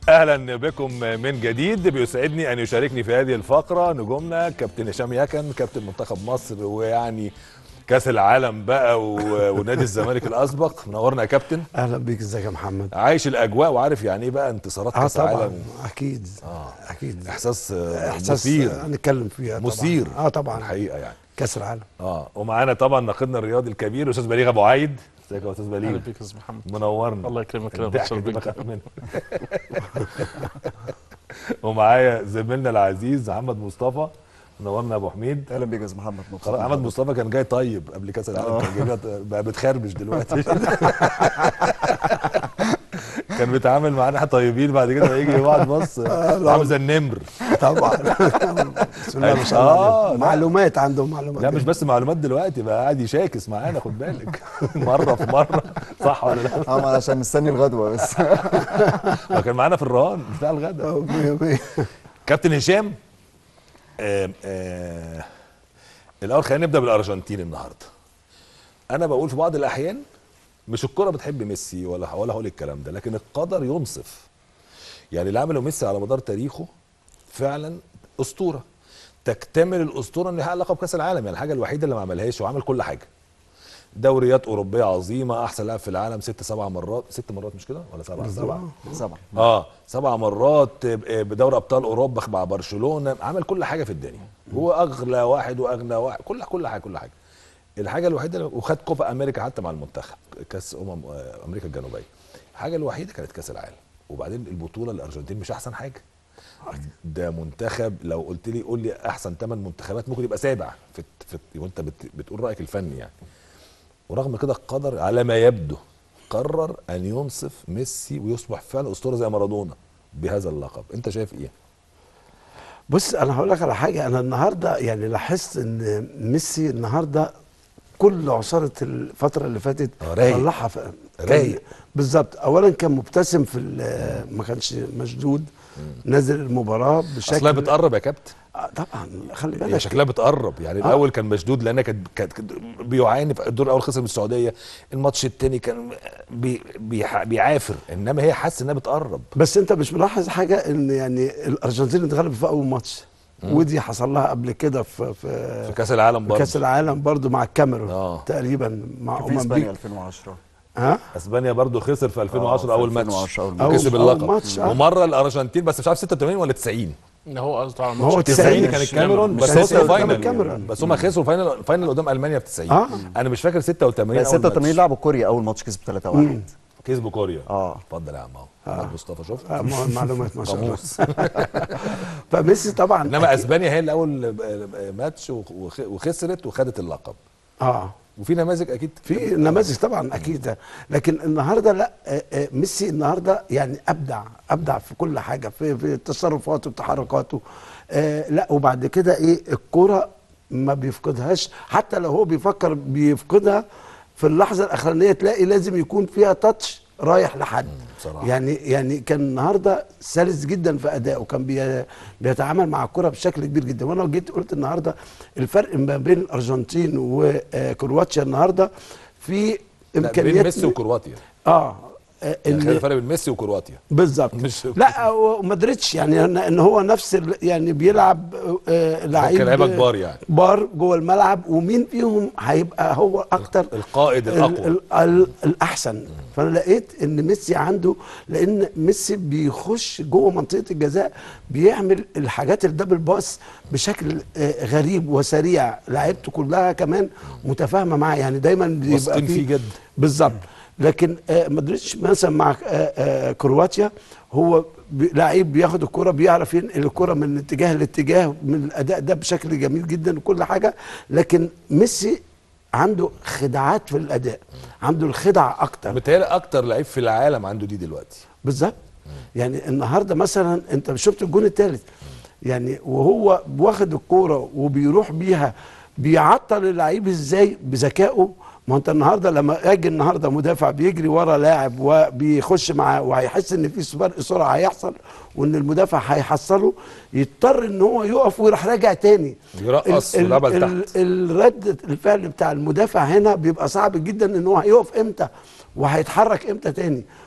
اهلا بكم من جديد بيسعدني ان يشاركني في هذه الفقره نجومنا كابتن هشام يكن كابتن منتخب مصر ويعني كاس العالم بقى و- ونادي الزمالك الاسبق منورنا يا كابتن اهلا بيك ازيك يا محمد عايش الاجواء وعارف يعني ايه بقى انتصارات اه كاس طبعا العالم اكيد آه. اكيد احساس آه، احساس مثير هنتكلم فيها طبعا مثير اه طبعا الحقيقه يعني كاس العالم اه ومعانا طبعا ناقدنا الرياضي الكبير الاستاذ بليغ ابو عيد ازيك يا استاذ اهلا بليغ بيك يا استاذ محمد منورنا الله يكرمك يا الضحكة رب دي بخاف منها ومعايا زميلنا العزيز محمد مصطفى منورنا يا ابو حميد اهلا بيك يا استاذ محمد مبسوط خلاص محمد مصطفى كان جاي طيب قبل كاس العالم كان جاي بقى بتخربش دلوقتي كان بيتعامل معانا احنا طيبين بعد كده يجي بعض بص عامل زي النمر طبعا بسم الله ما شاء الله آه، عليك. لا. معلومات عنده معلومات لا مش بس معلومات دلوقتي بقى قاعد يشاكس معانا خد بالك مره في مره صح ولا لا؟ اه ما أنا عشان مستني الغدوه بس هو كان معانا في الرهان بتاع الغدا آه، مية مية. كابتن هشام آه آه الاول خلينا نبدا بالارجنتين النهارده انا بقول في بعض الاحيان مش الكره بتحب ميسي ولا ولا هقول الكلام ده لكن القدر ينصف يعني اللي عمله ميسي على مدار تاريخه فعلا اسطوره تكتمل الاسطوره انه يحقق لقب كاس العالم يعني الحاجه الوحيده اللي ما عملهاش وعمل كل حاجه دوريات اوروبيه عظيمه احسن لاعب في العالم ست سبع مرات ست مرات مش كده ولا سبعه سبعه سبعه اه سبع مرات بدوري ابطال اوروبا مع برشلونه عمل كل حاجه في الدنيا هو اغلى واحد واغنى واحد كل كل حاجه كل حاجه الحاجه الوحيده اللي- وخد كوبا امريكا حتى مع المنتخب كاس امم آه، امريكا الجنوبيه الحاجه الوحيده كانت كاس العالم وبعدين البطوله الارجنتين مش احسن حاجه ده منتخب لو قلت لي قول لي احسن ثمان منتخبات ممكن يبقى سابع في في وانت بت بتقول رايك الفني يعني ورغم كده القدر على ما يبدو قرر ان ينصف ميسي ويصبح فعلا اسطوره زي مارادونا بهذا اللقب انت شايف ايه بص انا هقول لك على حاجه انا النهارده يعني لاحظت ان ميسي النهارده كل عصاره الفتره اللي فاتت آه، رايق. طلعها في كان- رايق. بالظبط اولا كان مبتسم في ال- ما كانش مشدود نازل المباراه بشكل اصلها بتقرب يا كابتن آه طبعا خلي هي بالك شكلها بتقرب يعني آه. الاول كان مشدود لان كانت كانت كانت بيعاني في الدور الاول خسر من السعوديه الماتش الثاني كان بي بيح- بيعافر انما هي حاسه انها بتقرب بس انت مش ملاحظ حاجه ان يعني الارجنتين اتغلبت في اول ماتش ودي حصل لها قبل كده في في, في كاس العالم في برضه كاس العالم برضو مع الكاميرون آه. تقريبا مع في امم اسبانيا بيك 2010 ها اسبانيا برضه خسر في 2010 في اول ماتش 2010 أول ماتش. وكسب أول- اللقب أول ماتش، آه. ومره الارجنتين بس مش عارف 86 ولا 90 ان هو قصده على ما هو الماتش 90 كان مش- الكاميرون مش بس كان وصلوا 90 فاينل الكاميرون. بس هم خسروا فاينل فاينل قدام المانيا في 90 آه. انا مش فاكر 86 لا أول 86 ماتش. لعبوا كوريا اول ماتش كسبوا 3 1 كسبوا كوريا اه اتفضل يا عم اهو محمد مصطفى شفت آه، ما هو المعلومات ما شاء الله قاموس فميسي طبعا انما أكيد- اسبانيا هي اللي اول ماتش وخ- وخ- وخسرت وخدت اللقب اه وفي نماذج اكيد في نماذج طبعا اكيد لكن النهارده لا آه، آه، ميسي النهارده يعني ابدع ابدع في كل حاجه في في تصرفاته وتحركاته آه، لا وبعد كده ايه الكوره ما بيفقدهاش حتى لو هو بيفكر بيفقدها في اللحظه الاخرانيه تلاقي لازم يكون فيها تاتش رايح لحد بصراحة. يعني يعني كان النهارده سلس جدا في ادائه كان بي بيتعامل مع الكره بشكل كبير جدا وانا جيت قلت النهارده الفرق ما بين الارجنتين وكرواتيا النهارده في لا، بين امكانيات ميسي وكرواتيا اه آه، يعني إن- خلي الفرق بين ميسي وكرواتيا بالظبط مش- لا وما ادريتش يعني ان إن هو نفس ال- يعني بيلعب آه، لعيب لعيبة كبار يعني. كبار جوه الملعب ومين فيهم هيبقى هو اكتر القائد ال- الاقوى ال- ال- الاحسن فانا لقيت ان ميسي عنده لان ميسي بيخش جوه منطقه الجزاء بيعمل الحاجات الدبل باس بشكل آه، غريب وسريع لعيبته كلها كمان متفاهمه معاه يعني دايما بيبقى واثقين فيه جدا. بالظبط لكن آه، ما ادريتش مثلا مع آه، آه، كرواتيا هو بي- لعيب بياخد الكرة بيعرف ينقل الكرة من اتجاه لاتجاه من الاداء ده بشكل جميل جدا وكل حاجه لكن ميسي عنده خداعات في الاداء عنده الخدع اكتر متهيألي اكتر لعيب في العالم عنده دي دلوقتي بالظبط يعني النهارده مثلا انت شفت الجون الثالث يعني وهو واخد الكوره وبيروح بيها بيعطل اللعيب ازاي بذكائه ما انت النهارده لما اجي النهارده مدافع بيجري ورا لاعب وبيخش معاه وهيحس ان في فرق سرعه هيحصل وان المدافع هيحصله يضطر ان هو يقف ويروح راجع تاني يرقص ال- ال- ويلعبها ال- لتحت. الرد الفعل بتاع المدافع هنا بيبقى صعب جدا ان هو هيقف امتى وهيتحرك امتى تاني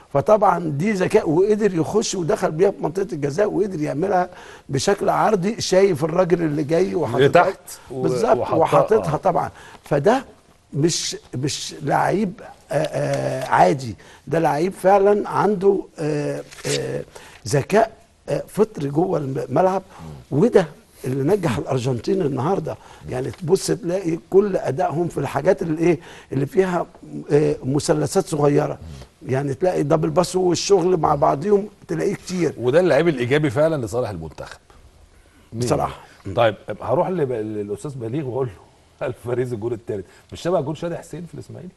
فطبعا دي ذكاء وقدر يخش ودخل بيها في منطقه الجزاء وقدر يعملها بشكل عرضي شايف الراجل اللي جاي وحاططها تحت و- بالظبط وحطها- وحاططها آه. طبعا فده مش مش لعيب آه، آه، عادي ده لعيب فعلا عنده آه، آه، ذكاء آه، فطري جوه الملعب وده اللي نجح الارجنتين النهارده يعني تبص تلاقي كل ادائهم في الحاجات اللي ايه اللي فيها آه، مثلثات صغيره يعني تلاقي دبل باس والشغل مع بعضهم تلاقيه كتير وده اللعيب الايجابي فعلا لصالح المنتخب مين؟ بصراحة. طيب هروح لب- للاستاذ بليغ واقول له الفريز الجول الثالث مش شبه جول شادي حسين في الاسماعيلي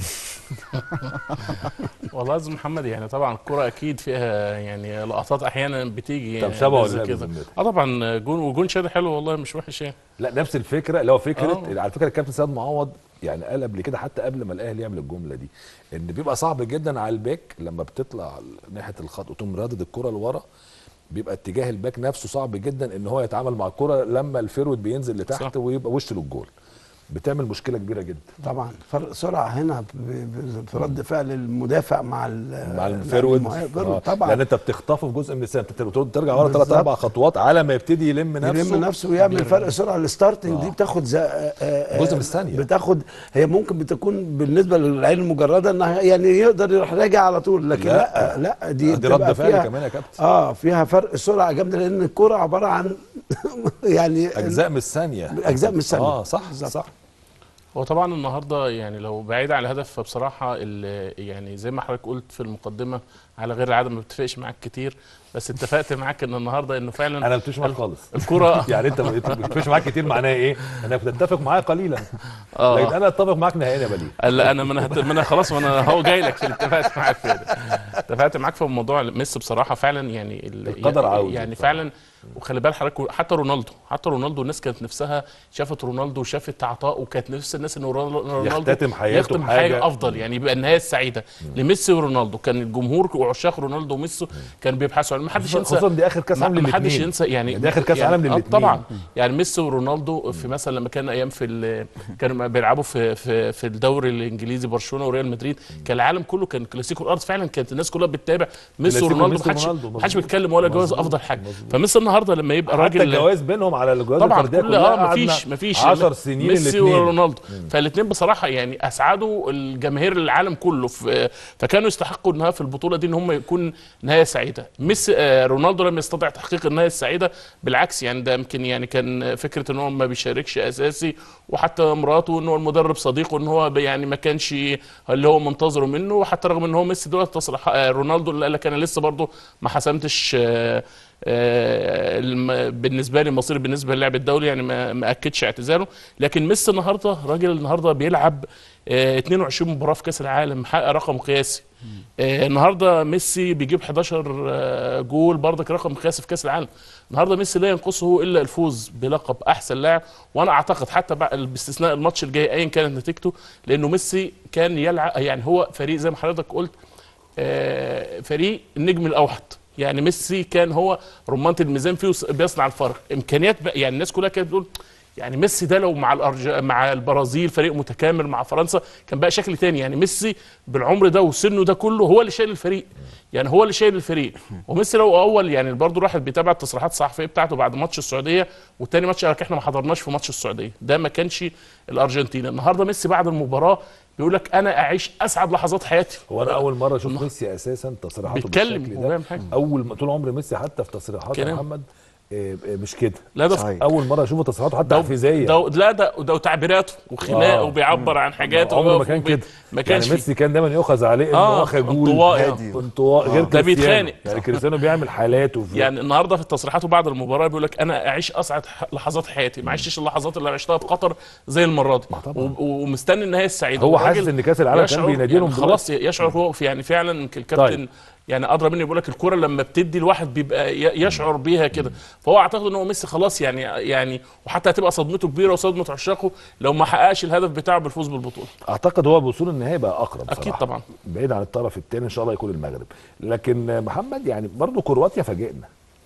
والله يا أستاذ محمد يعني طبعا الكرة اكيد فيها يعني لقطات احيانا بتيجي طب يعني شبهه زي ولا لا كده بذمتك؟ اه طبعا جون وجون شادي حلو والله مش وحش يعني لا نفس الفكره اللي هو فكره آه. على فكره الكابتن سيد معوض يعني قال قبل كده حتى قبل ما الاهلي يعمل الجمله دي ان بيبقى صعب جدا على الباك لما بتطلع ناحيه الخط وتقوم رادد الكره لورا بيبقى اتجاه الباك نفسه صعب جدا ان هو يتعامل مع الكره لما الفيرود بينزل لتحت صح. ويبقى وش للجول بتعمل مشكله كبيره جدا طبعا فرق سرعه هنا ب- ب- في رد فعل المدافع مع ال- مع الفيرود المهاجم. آه. طبعا لان انت بتخطفه في جزء من السنه انت بتر- ترجع ورا ثلاث بالظبط. اربع خطوات على ما يبتدي يلم نفسه يلم نفسه ويعمل فرق سرعه الستارتنج دي بتاخد زي جزء من الثانية. بتاخد هي ممكن بتكون بالنسبه للعين المجرده انها يعني يقدر يروح راجع على طول لكن لا لا. لا, دي دي بتبقى رد فعل فيها- كمان يا كابتن. اه فيها فرق سرعه جامده لان الكره عباره عن يعني اجزاء من الثانيه اجزاء من الثانيه اه صح بالظبط. صح هو طبعا النهارده يعني لو بعيد عن الهدف فبصراحه ال- يعني زي ما حضرتك قلت في المقدمه على غير العاده ما بتفقش معاك كتير بس اتفقت معاك ان النهارده انه فعلا انا ما بتفقش معاك خالص الكره يعني انت ما بتفقش معاك كتير معناها ايه؟ انك بتتفق معايا قليلا اه لكن انا اتفق معاك نهائيا يا بليغ قال لا انا ما انا هت- ما انا خلاص ما انا هو جاي لك في اللي اتفقت معاك فيه ده. اتفقت معاك في موضوع ميسي بصراحه فعلا يعني ال- القدر يعني, عاوز يعني بصراحة. فعلا وخلي بال حضرتك حتى رونالدو حتى رونالدو الناس كانت نفسها شافت رونالدو وشافت عطاء وكانت نفس الناس ان رونالدو يختتم حياته يختم بحاجة. حاجه افضل يعني يبقى النهايه السعيده لميسي ورونالدو كان الجمهور وعشاق رونالدو وميسي كانوا بيبحثوا عن ما حدش ينسى خصوصا دي اخر كاس عالم ما للاثنين حدش ينسى يعني دي اخر كاس يعني عالم آه للاثنين طبعا يعني ميسي ورونالدو في مثلا لما كان ايام في ال- كانوا بيلعبوا في في في الدوري الانجليزي برشلونه وريال مدريد كان العالم كله كان كلاسيكو الارض فعلا كانت الناس كلها بتتابع ميسي كلاسيكو ورونالدو ميسي ما حدش ورونالدو، ما حدش مظبوط. بيتكلم ولا جواز افضل حاجه فميسي النهارده لما يبقى حتى راجل الجواز بينهم على الجواز طبعا الفرديه كل كلها اه قعدنا مفيش مفيش 10 سنين ميسي الاثنين ورونالدو فالاثنين بصراحه يعني اسعدوا الجماهير العالم كله في فكانوا يستحقوا انها في البطوله دي ان هم يكون نهايه سعيده ميسي آه رونالدو لم يستطع تحقيق النهايه السعيده بالعكس يعني ده يمكن يعني كان فكره ان هو ما بيشاركش اساسي وحتى مراته ان هو المدرب صديقه ان هو يعني ما كانش اللي هو منتظره منه وحتى رغم ان هو ميسي دلوقتي تصريح آه رونالدو اللي قال لك انا لسه برضه ما حسمتش آه آه، الم- بالنسبه لي المصير بالنسبه للعب الدولي يعني ما ما اكدش اعتزاله لكن ميسي النهارده راجل النهارده بيلعب آه، 22 مباراه في كاس العالم محقق رقم قياسي آه، النهارده ميسي بيجيب 11 آه، جول برضك رقم قياسي في كاس العالم النهارده ميسي لا ينقصه الا الفوز بلقب احسن لاعب وانا اعتقد حتى بعد باستثناء الماتش الجاي ايا كانت نتيجته لانه ميسي كان يلعب يعني هو فريق زي ما حضرتك قلت آه، فريق النجم الاوحد يعني ميسي كان هو رمانة الميزان فيه وس- بيصنع الفرق امكانيات بقى يعني الناس كلها كانت بتقول يعني ميسي ده لو مع الأرج... مع البرازيل فريق متكامل مع فرنسا كان بقى شكل تاني يعني ميسي بالعمر ده وسنه ده كله هو اللي شايل الفريق يعني هو اللي شايل الفريق وميسي لو اول يعني برضه الواحد بيتابع التصريحات الصحفيه بتاعته بعد ماتش السعوديه والتاني ماتش قال لك احنا ما حضرناش في ماتش السعوديه ده ما كانش الارجنتين النهارده ميسي بعد المباراه بيقول لك انا اعيش اسعد لحظات حياتي هو انا اول مره اشوف ميسي اساسا تصريحاته بيتكلم بالشكل وهو ده بيعمل حاجة. اول ما طول عمر ميسي حتى في تصريحاته يا كلام. محمد آه، آه، مش كده لا ده صحيح. اول مره اشوفه تصريحاته حتى ده تحفيزيه ده لا ده ده تعبيراته وخناقه آه. وبيعبر عن حاجات عمره ما وبيقف كان وبي- كده ما كانش يعني ميسي كان دايما يؤخذ عليه ان آه، هو خجول انطوائي. هادي. انطوائي غير ده كريستيانو. بيتخانق. يعني كريستيانو بيعمل حالات وفي يعني النهارده في تصريحاته بعد المباراه بيقول لك انا اعيش اسعد ح- لحظات حياتي ما عشتش اللحظات اللي عشتها في قطر زي المره دي طبعا. و- ومستني النهايه السعيده هو والراجل حاسس ان كاس العالم كان يشعر- بيناديلهم يعني خلاص يشعر هو في يعني فعلا يمكن الكابتن طيب. يعني ادرى مني بيقول لك الكره لما بتدي الواحد بيبقى ي- يشعر بيها كده فهو اعتقد ان هو ميسي خلاص يعني يعني وحتى هتبقى صدمته كبيره وصدمه عشاقه لو ما حققش الهدف بتاعه بالفوز بالبطوله اعتقد هو بوصول النهائي بقى اقرب أكيد صراحة. طبعا. بعيد عن الطرف الثاني ان شاء الله يكون المغرب لكن محمد يعني برضو كرواتيا فاجئنا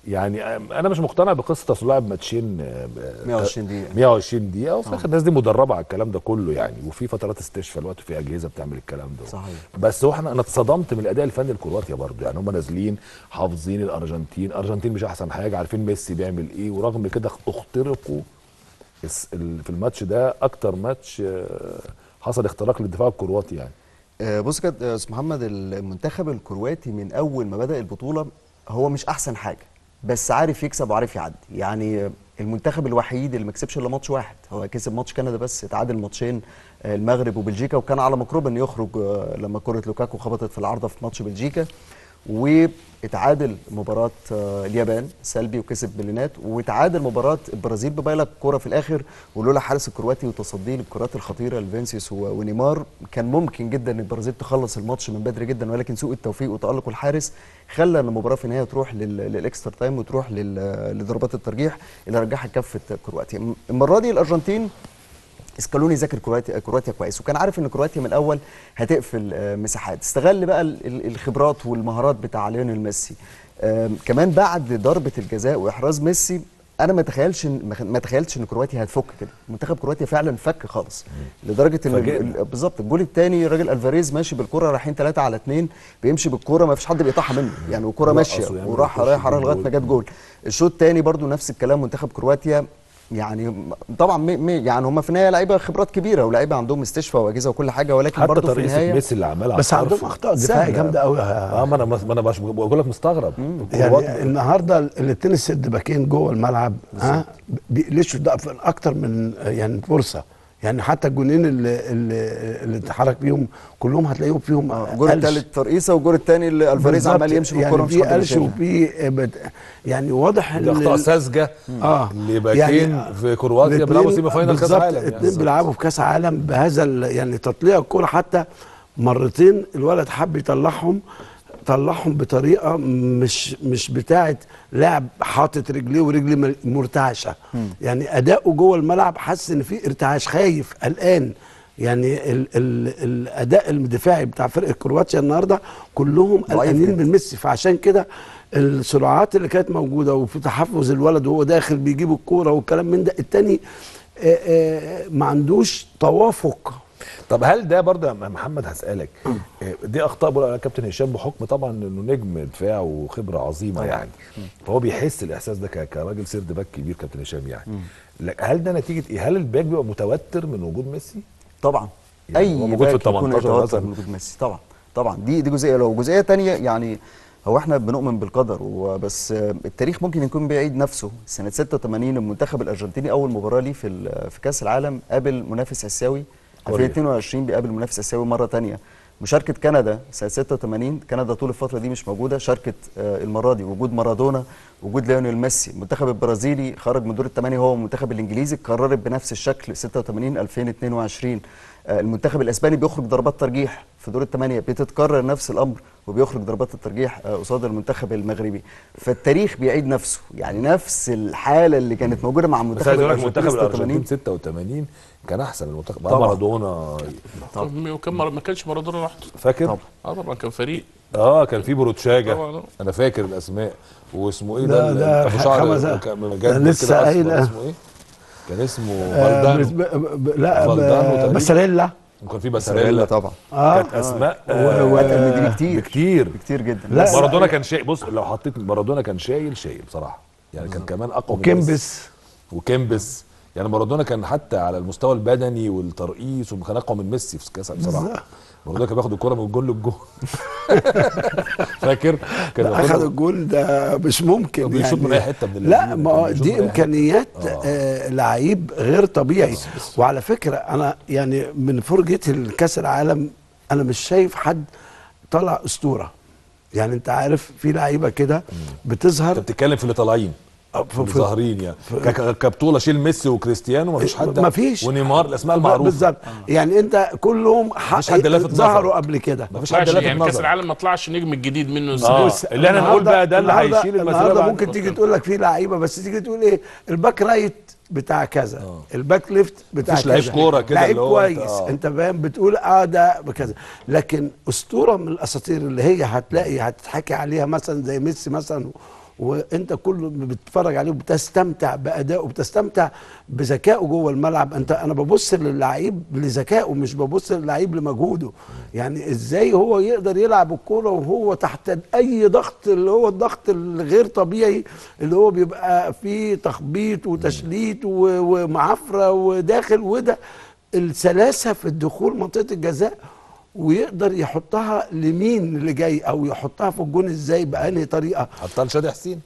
يعني انا مش مقتنع بقصه اصل لاعب ماتشين آه، ب- 120 دقيقة 120 دقيقه وفي الاخر الناس دي مدربه على الكلام ده كله يعني وفي فترات استشفاء الوقت في اجهزه بتعمل الكلام ده صحيح. بس هو احنا انا اتصدمت من الاداء الفني الكرواتيا برضه يعني هم نازلين حافظين الارجنتين الارجنتين مش احسن حاجه عارفين ميسي بيعمل ايه ورغم كده اخترقوا الس- ال- في الماتش ده اكتر ماتش آه، حصل اختراق للدفاع الكرواتي يعني آه، بص كده يا استاذ محمد المنتخب الكرواتي من اول ما بدا البطوله هو مش احسن حاجه بس عارف يكسب وعارف يعدي يعني آه، المنتخب الوحيد اللي ما كسبش الا ماتش واحد هو كسب ماتش كندا بس اتعادل ماتشين آه، المغرب وبلجيكا وكان على مقرب انه يخرج آه، لما كره لوكاكو خبطت في العارضه في ماتش بلجيكا واتعادل مباراة آه، اليابان سلبي وكسب بلينات واتعادل مباراة البرازيل ببايلك كورة في الآخر ولولا حارس الكرواتي وتصديه للكرات الخطيرة لفينسيوس و- ونيمار كان ممكن جدا ان البرازيل تخلص الماتش من بدري جدا ولكن سوء التوفيق وتألق الحارس خلى ان المباراة في النهاية تروح لل- للاكسترا تايم وتروح لل- لضربات الترجيح اللي رجحها كفة كرواتيا المرة دي الأرجنتين اسكالوني ذاكر كرواتيا كرواتيا كويس وكان عارف ان كرواتيا من الاول هتقفل آه، مساحات استغل بقى ال- ال- الخبرات والمهارات بتاع ليونيل ميسي آم، كمان بعد ضربه الجزاء واحراز ميسي انا ما تخيلش إن- ما خ- ما تخيلتش ان كرواتيا هتفك كده منتخب كرواتيا فعلا فك خالص لدرجه ان ال- فاجئنا. ال- بالظبط الجول الثاني الراجل الفاريز ماشي بالكره رايحين 3 على 2 بيمشي بالكره ما فيش حد بيقطعها منه يعني والكره رقصوا ماشيه يعني وراح ويخش رايح في لغايه ما الجول. جت جول الشوط الثاني برضو نفس الكلام منتخب كرواتيا يعني م- طبعا مي مي يعني هم في النهايه لعيبه خبرات كبيره ولاعيبه عندهم استشفاء واجهزه وكل حاجه ولكن حتى برضو في طريقه النهايه ميسي اللي عملها بس على الطرف. عندهم اخطاء دفاعيه سهلة. جامده قوي اه ما انا ما انا بش- بقول لك مستغرب الكروات يعني النهارده الاثنين السد باكين جوه الملعب ها بيقلشوا ده في اكتر من يعني فرصه يعني حتى الجونين اللي اللي, اللي اتحرك بيهم كلهم هتلاقيهم فيهم آه، الجول قلش. الثالث ترقيصه والجول الثاني اللي الفاريز بالظبط. عمال يمشي بالكره يعني مش في حد قلش بيشيلها. وفي بت- يعني واضح دي اخطاء ال- ساذجه اه لباكين في كرواتيا بيلعبوا سيمي فاينال كاس بالظبط، عالم يعني. اتنين بيلعبوا في كاس عالم بهذا ال- يعني تطليع الكوره حتى مرتين الولد حب يطلعهم طلعهم بطريقه مش مش بتاعه لاعب حاطط رجليه ورجليه مل- مرتعشه يعني اداؤه جوه الملعب حس ان في ارتعاش خايف قلقان يعني ال ال الاداء الدفاعي بتاع فرقه كرواتيا النهارده كلهم ضعيف قلقانين جدا. من ميسي فعشان كده السرعات اللي كانت موجوده وفي تحفظ الولد وهو داخل بيجيب الكوره والكلام من ده التاني آه، آه، ما عندوش توافق طب هل ده برضه يا محمد هسألك آه، دي اخطاء بقول عليها كابتن هشام بحكم طبعا انه نجم دفاع وخبره عظيمه يعني فهو بيحس الاحساس ده ك- كراجل سيرد باك كبير كابتن هشام يعني لك- هل ده نتيجه ايه؟ هل الباك بيبقى متوتر من وجود ميسي؟ طبعا يعني اي هو موجود في باك يكون 18 يتوتر مثلاً. من وجود ميسي طبعا طبعا دي دي جزئيه لو جزئيه تانية يعني هو احنا بنؤمن بالقدر وبس آه، التاريخ ممكن يكون بيعيد نفسه سنه 86 المنتخب الارجنتيني اول مباراه ليه في ال- في كاس العالم قابل منافس اسيوي كوريا. 2022 بيقابل منافس اسيوي مره تانية مشاركه كندا سنه 86 كندا طول الفتره دي مش موجوده شاركت آه، المره دي وجود مارادونا وجود ليونيل ميسي المنتخب البرازيلي خرج من دور الثمانيه هو المنتخب الانجليزي قررت بنفس الشكل 86 2022 آه، المنتخب الاسباني بيخرج ضربات ترجيح في دور الثمانيه بتتكرر نفس الامر وبيخرج ضربات الترجيح آه، قصاد المنتخب المغربي فالتاريخ بيعيد نفسه يعني نفس الحاله اللي كانت موجوده مع بس منتخب عايز اقول لك الارجنتين منتخب 86 الارجنتين 86 كان احسن من المنتخب مع طبعاً. مارادونا وكان مر- ما كانش مارادونا لوحده فاكر؟ طبعاً. اه طبعا كان فريق اه كان في بروتشاجا طبعاً. انا فاكر الاسماء واسمه ايه ده- ده ده ابو شعر خمسة. كان ده جد لسه كده أصفر، قايل- اسمه ايه؟ كان اسمه آه، فالدانو بس- ب- ب- لا فالدانو ب- تقريباً. بساريلا وكان في باساريلا باساريلا طبعا اه كانت اسماء و- آه، و- اتقل من دي بكتير بكتير بكتير جدا لا، بس مارادونا كان شيء بص لو حطيت مارادونا كان شايل شايل بصراحه يعني كان كمان اقوى من ميسي. وكيمبس وكيمبس يعني مارادونا كان حتى على المستوى البدني والترقيص وكان اقوى من ميسي في كاس بصراحه مارادونا كان بياخد الكره من الجول للجول فاكر كان ده اخذ ياخدها- الجول ده مش ممكن بيشوط من أي حتة من لا الاتنين، ما كان هو بيشوط دي من أي حتة. امكانيات آه لعيب غير طبيعي وعلى فكره انا يعني من فرجه الكاس العالم انا مش شايف حد طلع اسطوره يعني انت عارف في لعيبه كده بتظهر انت بتتكلم في اللي طالعين في- في في- ظاهرين يعني ك- ك- كبطوله شيل ميسي وكريستيانو مفيش حد مفيش. ونيمار الاسماء المعروفه بالظبد يعني انت كلهم مفيش حد لافت ظهروا نظر. قبل كده مفيش حد طلعش لافت يعني كاس نظر العالم ما طلعش نجم الجديد منه اه ازاي بص، اللي احنا نقول النهاردة- بقى ده اللي النهاردة- هيشيل المسؤوليه النهارده بعد ممكن تيجي تقول لك في لعيبه بس تيجي تقول ايه الباك رايت بتاع كذا آه. الباك ليفت بتاع مفيش كذا لعيب كورة كده لعيب اللي هو أنت- كويس آه. انت فاهم بتقول اه ده بكذا لكن اسطوره من الاساطير اللي هي هتلاقي هتتحكي عليها مثلا زي ميسي مثلا وانت كله بتتفرج عليه وبتستمتع بادائه وبتستمتع بذكائه جوه الملعب انت انا ببص للعيب لذكائه مش ببص للعيب لمجهوده يعني ازاي هو يقدر يلعب الكوره وهو تحت اي ضغط اللي هو الضغط الغير طبيعي اللي هو بيبقى فيه تخبيط وتشليت و- ومعفره وداخل وده السلاسه في الدخول منطقه الجزاء ويقدر يحطها لمين اللي جاي او يحطها في الجون ازاي بأنهي طريقه ابطال شادي حسين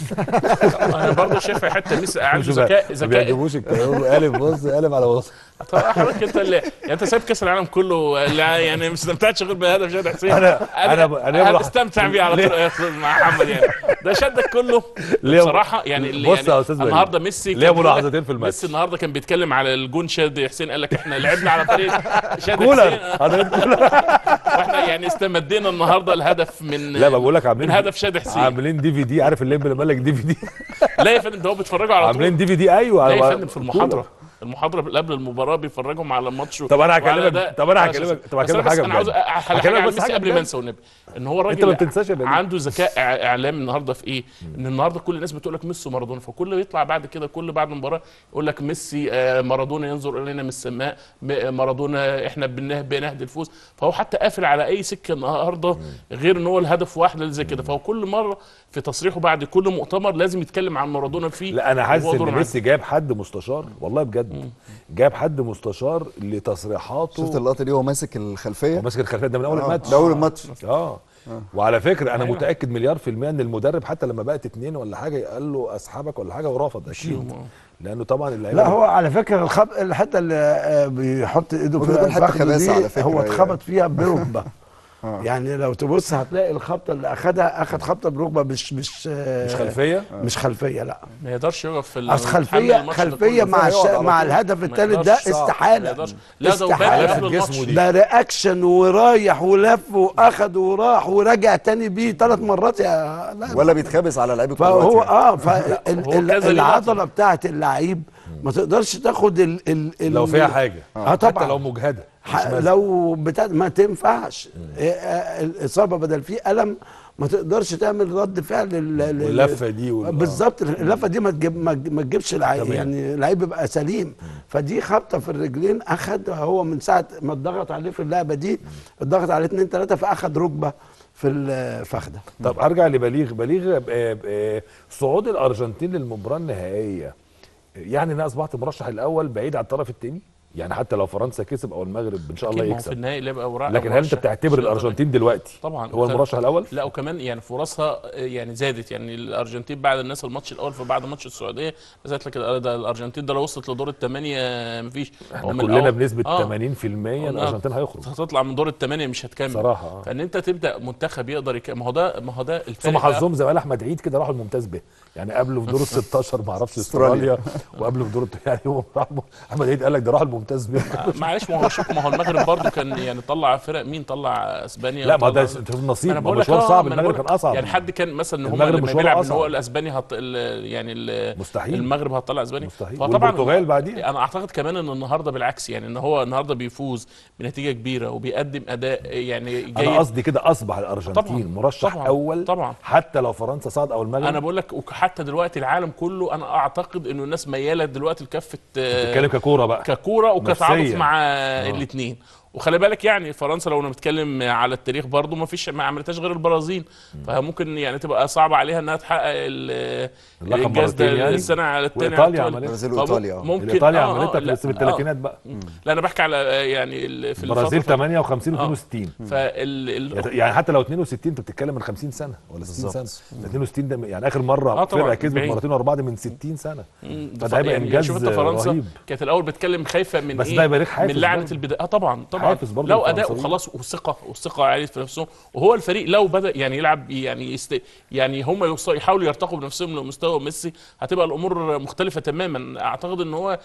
انا برضه شايف حته ميسي عنده مش بقى- ذكاء ما ذكاء بيعجبوش الكلام قالب بص قالب على بص طب حضرتك انت اللي يعني انت سايب كاس العالم كله لا يعني مش استمتعتش غير بهدف شاد حسين أنا- انا أنا- أنا انا بروح- بستمتع بيه على طول يا أستاذ محمد يعني ده شدك كله ليه- بصراحه يعني اللي بص يعني يا أستاذ وليد. النهارده ميسي ليه كان بيقول لك- ملاحظتين في الماتش. ميسي النهارده كان بيتكلم على الجون شاد حسين قال لك احنا لعبنا على طريقه شاد كولر حسين حضرتك كولر واحنا يعني استمدينا النهارده الهدف من لا بقول لك عاملين من هدف شاد حسين عاملين دي في دي عارف اللي اللي مالك دي في دي لا يا فندم ده هو بيتفرجوا على طول عاملين دي في دي ايوه لا يا على- فندم في المحاضره المحاضره اللي قبل المباراه بيفرجهم على الماتش طب أنا وعلى هكلمك- ده. طب أنا بس- هكلمك- طب بس هكلمك أنا بس حاجة انا عاوز بجد. أ- حاجه هكلمك على بس ميسي حاجة قبل بجد. ما انسى والنبي ان هو الراجل أنت ما بتنساش إلا دي. عنده ذكاء إع- اعلامي النهارده في ايه؟ ان النهارده كل الناس بتقول لك ميسي ومارادونا فكل يطلع بعد كده كل بعد مباراه يقول لك ميسي آه، مارادونا ينظر الينا من السماء م- مارادونا احنا بنه- بنهدي الفوز فهو حتى قافل على اي سكه النهارده غير ان هو الهدف واحد اللي زي كده فهو كل مره في تصريحه بعد كل مؤتمر لازم يتكلم عن مارادونا فيه لا انا حاسس وهو ان دوره معاه. ميسي جاب حد مستشار والله بجد جاب حد مستشار لتصريحاته شفت اللقطه دي وهو ماسك الخلفيه هو ماسك الخلفيه ده من اول آه، الماتش ده اول الماتش اه وعلى فكره انا أيوة. متاكد مليار في الميه ان المدرب حتى لما بقت اتنين ولا حاجه قال له اسحبك ولا حاجه ورفض اكيد لانه طبعا اللعيبه لا هو على فكره الخب... الحته اللي آه، بيحط ايده ممكن في يكون حتة فخده خباثة دي على فكرة هو يعني. اتخبط فيها بركبه آه. يعني لو تبص هتلاقي الخبطه اللي اخدها اخد خبطه بركبه مش مش آه، مش خلفيه مش خلفيه لا ما يقدرش يقف في ال- اصل يتحمل خلفيه الماتش ده خلفيه كله. مع يقعد الش... على مع طول. الهدف ما الثالث ده يقدرش، صعب. ما استحاله يقدرش. لا ده وبان استحالة. قبل جسمه الماتش دي. ده رياكشن ورايح ولف واخد وراح ورجع تاني بيه ثلاث مرات يا لا ولا بيتخابس على لعيبه فهو كرواتيا. اه هو كذا ليه فالعضله لقطة. بتاعت اللعيب ما تقدرش تاخد ال ال ال لو فيها حاجه اه طبعا حتى لو مجهده مش ح- ماسك. لو بتا... ما تنفعش إيه، آه، الاصابه بدل في الم ما تقدرش تعمل رد فعل لل- لل- واللفه دي وال- بالظبط اللفه دي ما تجيب ما تج- ما تجيبش العيب تمام. يعني اللعيب يبقى سليم فدي خبطه في الرجلين اخد هو من ساعه ما اتضغط عليه في اللعبه دي اتضغط عليه اتنين تلاته فاخد ركبه في الفخده طب ارجع لبليغ بليغ آه، آه، صعود الارجنتين للمباراه النهائيه يعني انا اصبحت المرشح الاول بعيد عن الطرف الثاني يعني حتى لو فرنسا كسب او المغرب ان شاء الله أكيد ما هو في يكسب النهائي اللي يبقى اوراق لكن هل انت مرشح. بتعتبر مش هيقدر- الارجنتين دلوقتي طبعا هو المرشح الاول لا وكمان يعني فرصها يعني زادت يعني الارجنتين بعد الناس الماتش الاول فبعد ماتش السعوديه نزلت لك ال- ده الارجنتين ده لو وصلت لدور الثمانيه مفيش هو احنا من كلنا الأول- بنسبه آه. 80% الارجنتين هيخرج هتطلع من دور الثمانيه مش هتكمل صراحه اه فان انت تبدا منتخب يقدر يك... ما هو ده ما هو ده بس الفرق هم بقى- حظهم زي ما قال احمد عيد كده راحوا الممتاز به يعني قبله في دور ال 16 ما اعرفش استراليا وقبله في دور الت- يعني هو راح احمد عيد قال لك ده راحوا الممتاز به معلش ما هو شوف ما هو المغرب برضو كان يعني طلع فرق مين طلع اسبانيا لا ما ده وطلع- انت في ما النصيب انا ما بقول لك مشوار آه، صعب ما أنا المغرب بقول كان اصعب يعني حد كان مثلا ان هم المغرب لما مشواره بيلعب ان أصعب. هو الاسباني هت... ال- يعني ال... مستحيل. المغرب هتطلع اسبانيا مستحيل. فطبعاً والبرتغال بعديها. انا اعتقد كمان ان النهارده بالعكس يعني ان هو النهارده بيفوز بنتيجه كبيره وبيقدم اداء يعني جيد انا قصدي كده اصبح الارجنتين طبعاً. مرشح طبعاً. اول طبعاً. حتى لو فرنسا صعد او المغرب انا بقول لك وحتى دلوقتي العالم كله انا اعتقد انه الناس مياله دلوقتي لكافه آه، بتتكلم ككوره بقى ككوره وكتعاطف نفسياً. مع الاثنين وخلي بالك يعني فرنسا لو انا بتكلم على التاريخ برضو ما فيش ما عملتش غير البرازيل فممكن يعني تبقى صعبه عليها انها تحقق ال- اللقب الانجاز ده مرتين يعني. السنه على الثاني وإيطاليا عملتها. البرازيل فم- وإيطاليا، آه. ممكن ايطاليا آه، آه، عملتها لا، في في آه. الثلاثينات بقى لا انا بحكي على آه، يعني ال- في البرازيل الفترة 58 آه. و62 فال ال- يعني حتى لو 62 انت بتتكلم من 50 سنه ولا 60 سنه ده 62 ده يعني اخر مره آه طبعاً، فرقه كسبت بعيد. مرتين ورا بعض من 60 سنه مم، فده هيبقى يعني انجاز شوف انت فرنسا رهيب كانت الاول بتكلم خايفه من بس ايه ده يبقى ليك حافز من لعنه برضه. البدايه اه طبعا طبعا حافز برضه لو اداء للفرنساويين. وخلاص والثقه والثقه عاليه في نفسهم وهو الفريق لو بدا يعني يلعب يعني يست يعني هم يوص- يحاولوا يرتقوا بنفسهم لمستوى ميسي هتبقى الامور مختلفه تماما اعتقد ان هو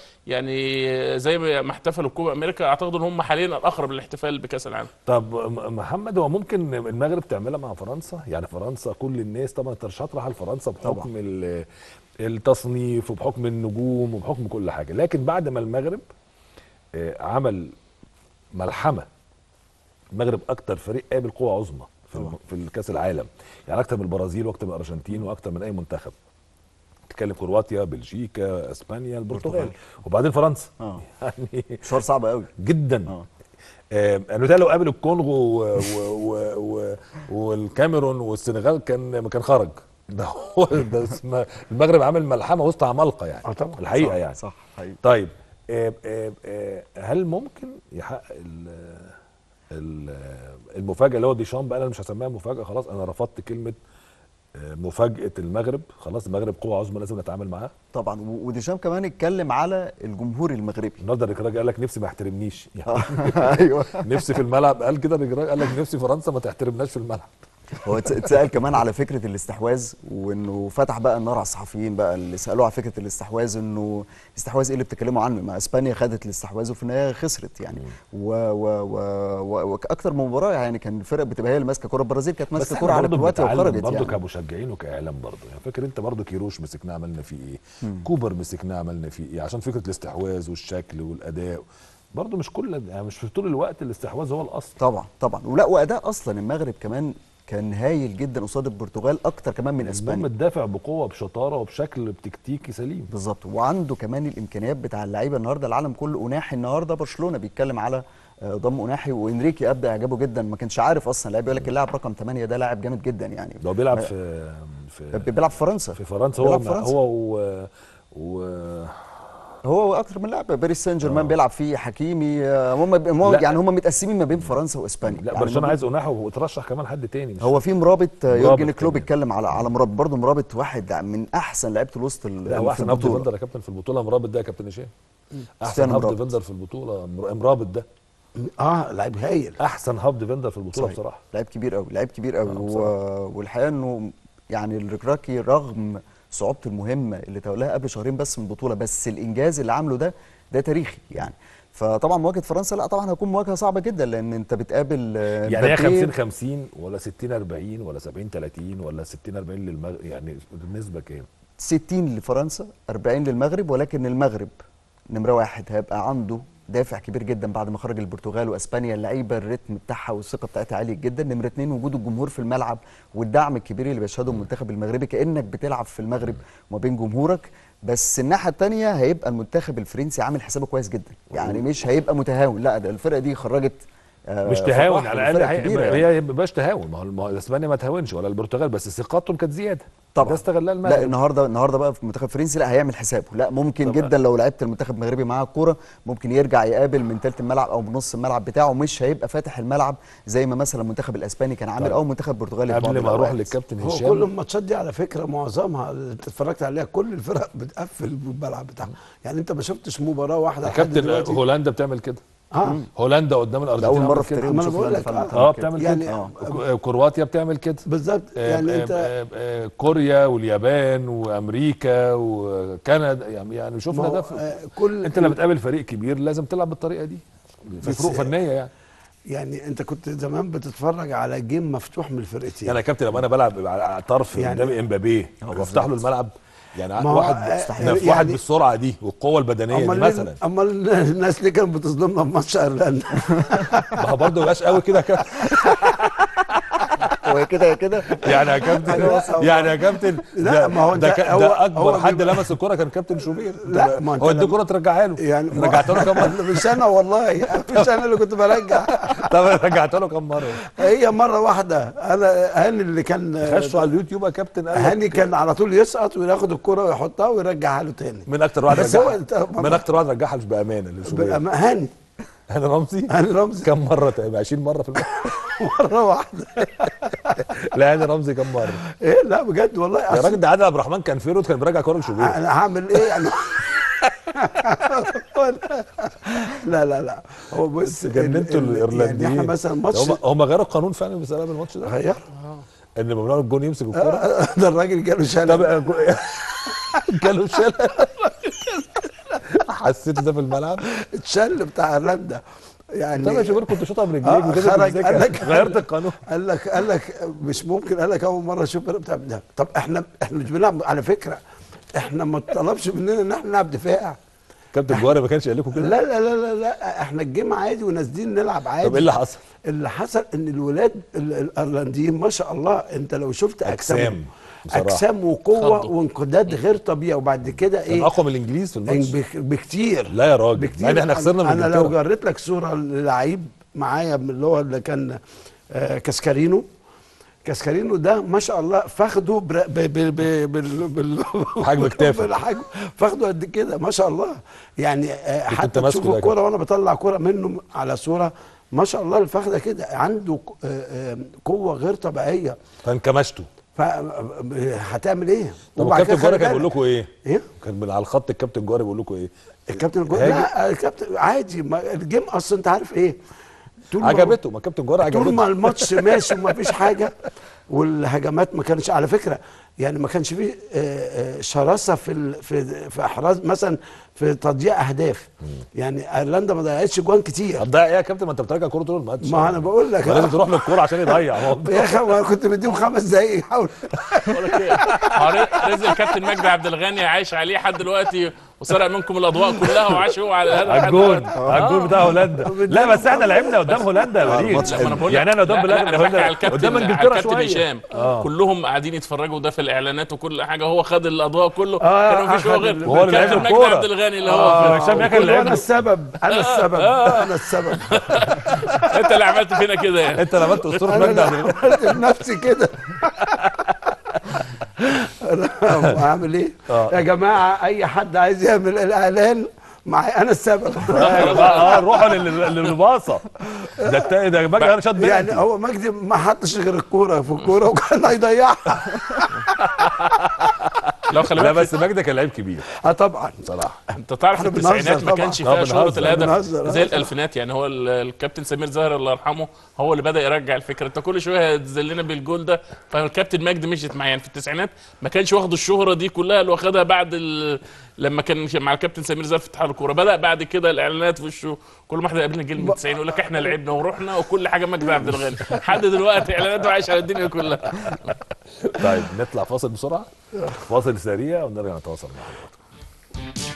يعني زي ما احتفلوا بكوبا امريكا اعتقد ان هم حاليا الاقرب للاحتفال بكاس العالم طب م- محمد هو ممكن المغرب تعملها مع فرنسا يعني فرنسا كل الناس طبعا الترشيحات راح لفرنسا بحكم ال- التصنيف وبحكم النجوم وبحكم كل حاجه لكن بعد ما المغرب آه، عمل ملحمه المغرب اكتر فريق قابل قوه عظمى في, الم... في الكاس العالم يعني اكتر من البرازيل واكتر من الارجنتين واكتر من اي منتخب تتكلم كرواتيا بلجيكا اسبانيا البرتغال البرتغال. وبعدين فرنسا اه يعني مشوار صعب قوي جدا اه آه، انا متهيألي لو قابل الكونغو و... و... و... و... والكاميرون والسنغال كان ما كان خرج ده هو ده اسمه المغرب عامل ملحمه وسط عمالقه يعني آه طبعا. الحقيقه صح يعني صح حقيقي طيب آه، آه، آه، هل ممكن يحقق ال- ال- المفاجاه اللي هو ديشامب انا مش هسميها مفاجاه خلاص انا رفضت كلمه آه، مفاجاه المغرب خلاص المغرب قوه عظمى لازم نتعامل معاها طبعا و- وديشام كمان اتكلم على الجمهور المغربي النهارده الركراج قال لك نفسي ما يحترمنيش يعني ايوه نفسي في الملعب قال كده الركراج قال لك نفسي فرنسا ما تحترمناش في الملعب هو اتس- اتسال كمان على فكره الاستحواذ وانه فتح بقى النار على الصحفيين بقى اللي سالوه على فكره الاستحواذ انه الاستحواذ ايه اللي بتتكلموا عنه ما اسبانيا خدت الاستحواذ وفي النهايه خسرت يعني و و و و واكتر من مباراه يعني كان الفرق بتبقى هي اللي ماسكه كوره البرازيل كانت ماسكه كوره على كرواتيا وخرجت برضه يعني كمشجعين وكاعلام برضه يعني فاكر انت برضه كيروش مسكناه عملنا فيه ايه كوبر مسكناه عملنا فيه ايه عشان فكره الاستحواذ والشكل والاداء برضه مش كل يعني مش في طول الوقت الاستحواذ هو الاصل طبعا طبعا ولا واداء اصلا المغرب كمان كان هايل جدا قصاد البرتغال اكتر كمان من المهم اسبانيا تدافع بقوه بشطاره وبشكل تكتيكي سليم بالظبط وعنده كمان الامكانيات بتاع اللعيبه النهارده العالم كله اناحي النهارده برشلونه بيتكلم على آه، ضم اناحي وانريكي ابدا اعجبه جدا ما كانش عارف اصلا اللعيب يقول لك اللاعب رقم 8 ده لاعب جامد جدا يعني ده هو بيلعب ما- في في بيلعب في فرنسا في فرنسا بيلعب هو في فرنسا. هو و, و هو اكتر من لاعب باريس سان جيرمان بيلعب فيه حكيمي آه، هم هم لا. يعني هم متقسمين ما بين فرنسا واسبانيا لا يعني برشلونه ما عايز اناحو وترشح كمان حد تاني مش هو في مرابط آه، مرابط يورجن كلوب كمان. اتكلم على على مرابط برضه مرابط واحد من احسن لعيبه الوسط ال- لا هو في احسن هافد البطوله فيلدر يا كابتن في البطوله مرابط ده يا كابتن هشام احسن ستيان هافد مرابط. فيلدر في البطوله مر- مرابط ده اه لعيب هايل احسن هافد فيلدر في البطوله صحيح. بصراحه لعيب كبير قوي لعيب كبير قوي آه، و... بصراحة. والحقيقه انه يعني الركراكي رغم صعوبه المهمه اللي تولاها قبل شهرين بس من البطوله بس الانجاز اللي عامله ده ده تاريخي يعني فطبعا مواجهه فرنسا لا طبعا هتكون مواجهه صعبه جدا لان انت بتقابل آه، يعني هي مبابي. 50 50 ولا 60 40 ولا 70 30 ولا 60 40 للمغرب يعني النسبه كام؟ 60 لفرنسا 40 للمغرب ولكن المغرب نمره واحد هيبقى عنده دافع كبير جدا بعد ما خرج البرتغال واسبانيا اللعيبه الريتم بتاعها والثقه بتاعتها عاليه جدا نمره اتنين وجود الجمهور في الملعب والدعم الكبير اللي بيشهده المنتخب المغربي كانك بتلعب في المغرب وما بين جمهورك بس الناحيه الثانيه هيبقى المنتخب الفرنسي عامل حسابه كويس جدا يعني مش هيبقى متهاون لا ده الفرقه دي خرجت آه، مش تهاون فرح على الاقل وفرقة هي كبيرة يعني. هي ما بقاش تهاون ما هو ما هو اسبانيا ما تهاونش ولا البرتغال بس ثقتهم كانت زياده طبعا ده استغلها لا المغرب النهارده النهارده بقى في المنتخب الفرنسي لا هيعمل حسابه لا ممكن طبعا. جدا لو لعبت المنتخب المغربي معاه الكوره ممكن يرجع يقابل من ثالث الملعب او من نص الملعب بتاعه مش هيبقى فاتح الملعب زي ما مثلا المنتخب الاسباني كان عامل طبعا. او المنتخب البرتغالي في بعض قبل ما اروح الأوقات. للكابتن هو كل هشام الماتشات دي على فكره معظمها اللي انت اتفرجت عليها كل الفرق بتقفل الملعب بتاعها يعني انت ما شفتش مباراه واحده يا لحد كابتن دلوقتي. هولاندا بتعمل كده اه هولندا قدام ده الارجنتين اول مره عملت في كده. تاريخ ما أنا نشوف بقول هولندا لك، فعلا آه. بتعمل اه كده. بتعمل يعني- كده آه. ك- كرواتيا بتعمل كده بالظبط يعني آه، انت آه، آه، كوريا واليابان وامريكا وكندا يعني يعني ما شفنا هو، ده في آه، كل انت لما بتقابل فريق كبير لازم تلعب بالطريقه دي في بس- فروق فنيه يعني يعني انت كنت زمان بتتفرج على جيم مفتوح من الفرقتين يعني يا كابتن لما انا بلعب على طرف يعني- قدامي امبابي وافتح له الملعب يعني ما هو، واحد آه، واحد يعني- بالسرعه دي والقوه البدنيه دي امال مثلا ليه- امال الناس ليه كانت بتظلمنا في ماتش ايرلندا ما هو برضه مبقاش قوي كده يا كابتن هو كده يا كده يعني يا كابتن لا، يعني يا كابتن لا، ده- ما هو ده, أنت- ك- هو- ده اكبر هو حد بيبقى- لمس الكره كان كابتن شوبير لا، ما أنت هو ادي لما- كره ترجعها له يعني ما- رجعت له كم مره مش انا والله مش انا اللي كنت برجع طب رجعت له كم مره هي مره واحده انا هاني اللي كان خشوا على اليوتيوب يا كابتن قال لك هاني كان على طول يسقط وياخد الكره ويحطها ويرجعها له تاني من اكتر واحد بس هو رجعها أنت- من اكتر واحد رجعها مش بامانه لشوبير بأما- هاني هاني رمزي هاني رمزي كم مره تقريبا 20 مره في الماتش مره واحده لا هاني رمزي كم مره ايه لا بجد والله يا راجل ده عادل عبد الرحمن كان فيرود كان بيرجع كوره لشوبير انا هعمل ايه يعني لا لا لا هو بص جننتوا ال- ال- الايرلنديين يعني احنا مثلا ماتش هم هم غيروا القانون فعلا بسبب الماتش ده غير ان ممنوع الجون يمسك الكوره ده الراجل جاله طب شلل جاله شلل حسيت ده في الملعب اتشل بتاع ايرلندا يعني طب يا شوبير كنت شوطها برجليك آه، وكده خرج تمسكها. قال لك غيرت القانون قال لك قال لك مش ممكن قال لك اول مره اشوف فرقه بتاع ده طب احنا احنا مش بنلعب على فكره احنا ما طلبش مننا ان احنا نلعب دفاع كابتن جوهري ما كانش قال لكم كده لا لا لا لا, لا احنا الجيم عادي ونازلين نلعب عادي طب ايه اللي حصل؟ اللي حصل ان الولاد ال- الايرلنديين ما شاء الله انت لو شفت أجسام، اجسامهم بصراحة. اجسام وقوه خضوا. وانقداد غير طبيعي وبعد كده كان ايه اقوى من الانجليز في الماتش بك- بكتير لا يا راجل مع ان احنا خسرنا من انا لو انجلترا جريت لك صوره للعيب معايا من اللي هو اللي كان آه، كاسكارينو كاسكارينو ده ما شاء الله فاخده بر- ب- ب- ب- بال بال حجم كتافه. بالحجم فاخده قد كده ما شاء الله يعني آه، كنت حتى ماسكه تشوف ده الكوره وانا بطلع كوره منه على صوره ما شاء الله الفخده كده عنده ك- آه، آه، قوه غير طبيعيه فانكمشتوا فهتعمل ايه؟ طب وبعد الكابتن كده جوهري خلي كان بيقول بالك. لكم ايه؟ ايه؟ كان من على الخط الكابتن جوهري بيقول لكم ايه؟ الكابتن جو... هاجم. لا الكابتن عادي ما الجيم اصلا انت عارف ايه طول ما- عجبته ما الكابتن جوهري طول ما عجبته الماتش ماشي وما فيش حاجه والهجمات ما كانش على فكره يعني ما كانش فيه آه، آه، شراسه في ال... في في احراز مثلا في تضييع اهداف يعني ايرلندا ما ضيعتش جوان كتير هتضيع ايه يا كابتن ما انت بترجع كوره طول الماتش ما انا بقول لك ما لازم تروح للكوره عشان يضيع هو يا اخي ما كنت مديهم خمس دقايق يحاول بقول لك ايه هو رزق الكابتن مجدي عبد الغني عايش عليه لحد دلوقتي وسرق منكم الاضواء كلها وعاش هو على الهدف على لحد الجول دلوقتي. على الجول بتاع هولندا لا بس احنا لعبنا قدام هولندا يا وليد الماتش لا، ما انا بقول يعني لك- انا قدام لا، لا، بلاد انا بحكي على هولندا الكابتن قدام على انجلترا الكابتن شويه هشام آه. كلهم قاعدين يتفرجوا ده في الاعلانات وكل حاجه هو خد الاضواء كله آه، كان مفيش هو أخد غير ال- هو اللي لعب كابتن مجدي الكورة. عبد الغني اللي هو آه، هشام يا اخي اللي وانا لعب السبب انا السبب انا السبب انت اللي عملت فينا كده يعني انت اللي عملت اسطوره انا مجدي اللي عبد الغني. عملت بنفسي كده أنا هعمل ايه يا جماعه اي حد عايز يعمل الاعلان معي انا السبب اه روحوا لل- للباصه ده التا- ده مجدي انا شاط يعني بنتي هو مجدي ما حطش غير الكوره في الكوره وكان هيضيعها لو خلي لا بالك بس مجدي كان لعيب كبير اه طبعا بصراحه انت تعرف احنا في التسعينات بنهزر ما طبعا. كانش اه فيها بنهزر، شهرة الهدف بنهزر، زي اه. الالفينات يعني هو ال- الكابتن سمير زاهر الله يرحمه هو اللي بدا يرجع الفكره انت كل شويه تذلنا بالجول ده فالكابتن مجدي مشيت معاه يعني في التسعينات ما كانش واخد الشهره دي كلها اللي واخدها بعد ال... لما كان مع الكابتن سمير زاهر في اتحاد الكوره بدا بعد كده الاعلانات في وشه كل ما حد يقابلنا جيل من 90 يقول لك احنا لعبنا ورحنا وكل حاجه مجدي عبد الغني لحد دلوقتي اعلانات وعايش على الدنيا كلها طيب نطلع فاصل بسرعه فاصل سريع ونرجع نتواصل مع حضراتكم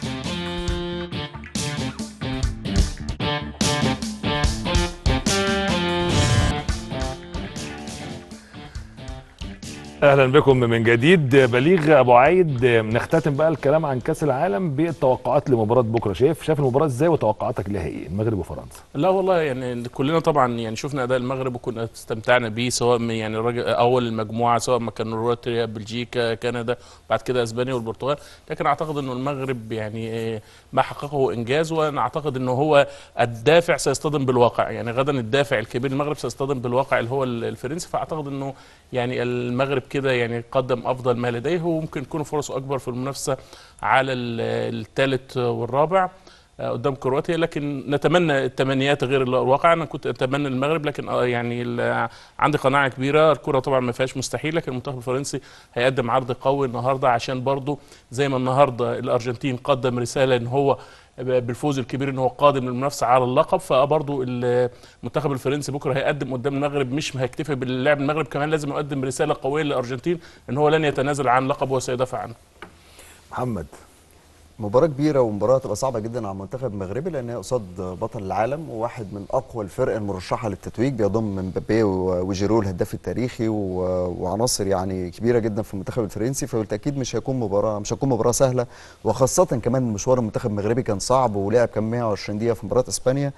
اهلا بكم من جديد بليغ ابو عايد نختتم بقى الكلام عن كاس العالم بالتوقعات لمباراه بكره شايف شايف المباراه ازاي وتوقعاتك لها ايه المغرب وفرنسا لا والله يعني كلنا طبعا يعني شفنا اداء المغرب وكنا استمتعنا بيه سواء من يعني الراجل اول المجموعه سواء ما كان رواتريا بلجيكا كندا بعد كده اسبانيا والبرتغال لكن اعتقد انه المغرب يعني آه، ما حققه انجاز وانا اعتقد انه هو الدافع سيصطدم بالواقع يعني غدا الدافع الكبير المغرب سيصطدم بالواقع اللي هو الفرنسي فاعتقد انه يعني المغرب كده يعني قدم افضل ما لديه وممكن يكون فرصه اكبر في المنافسه على الثالث والرابع آه، قدام كرواتيا لكن نتمنى التمنيات غير الواقع انا كنت اتمنى المغرب لكن آه يعني ال- عندي قناعه كبيره الكره طبعا ما فيهاش مستحيل لكن المنتخب الفرنسي هيقدم عرض قوي النهارده عشان برضه زي ما النهارده الارجنتين قدم رساله ان هو بالفوز الكبير ان هو قادم للمنافسه على اللقب فبرضه المنتخب الفرنسي بكره هيقدم قدام المغرب مش هيكتفي باللعب المغرب كمان لازم يقدم رساله قويه للارجنتين ان هو لن يتنازل عن لقبه وسيدافع عنه محمد مباراة كبيرة ومباراة هتبقى صعبة جدا على المنتخب المغربي لأن هي قصاد بطل العالم وواحد من أقوى الفرق المرشحة للتتويج بيضم مبابي و- وجيرو الهداف التاريخي و- وعناصر يعني كبيرة جدا في المنتخب الفرنسي فبالتأكيد مش هيكون مباراة مش هتكون مباراة سهلة وخاصة كمان مشوار المنتخب المغربي كان صعب ولعب كان 120 دقيقة في مباراة إسبانيا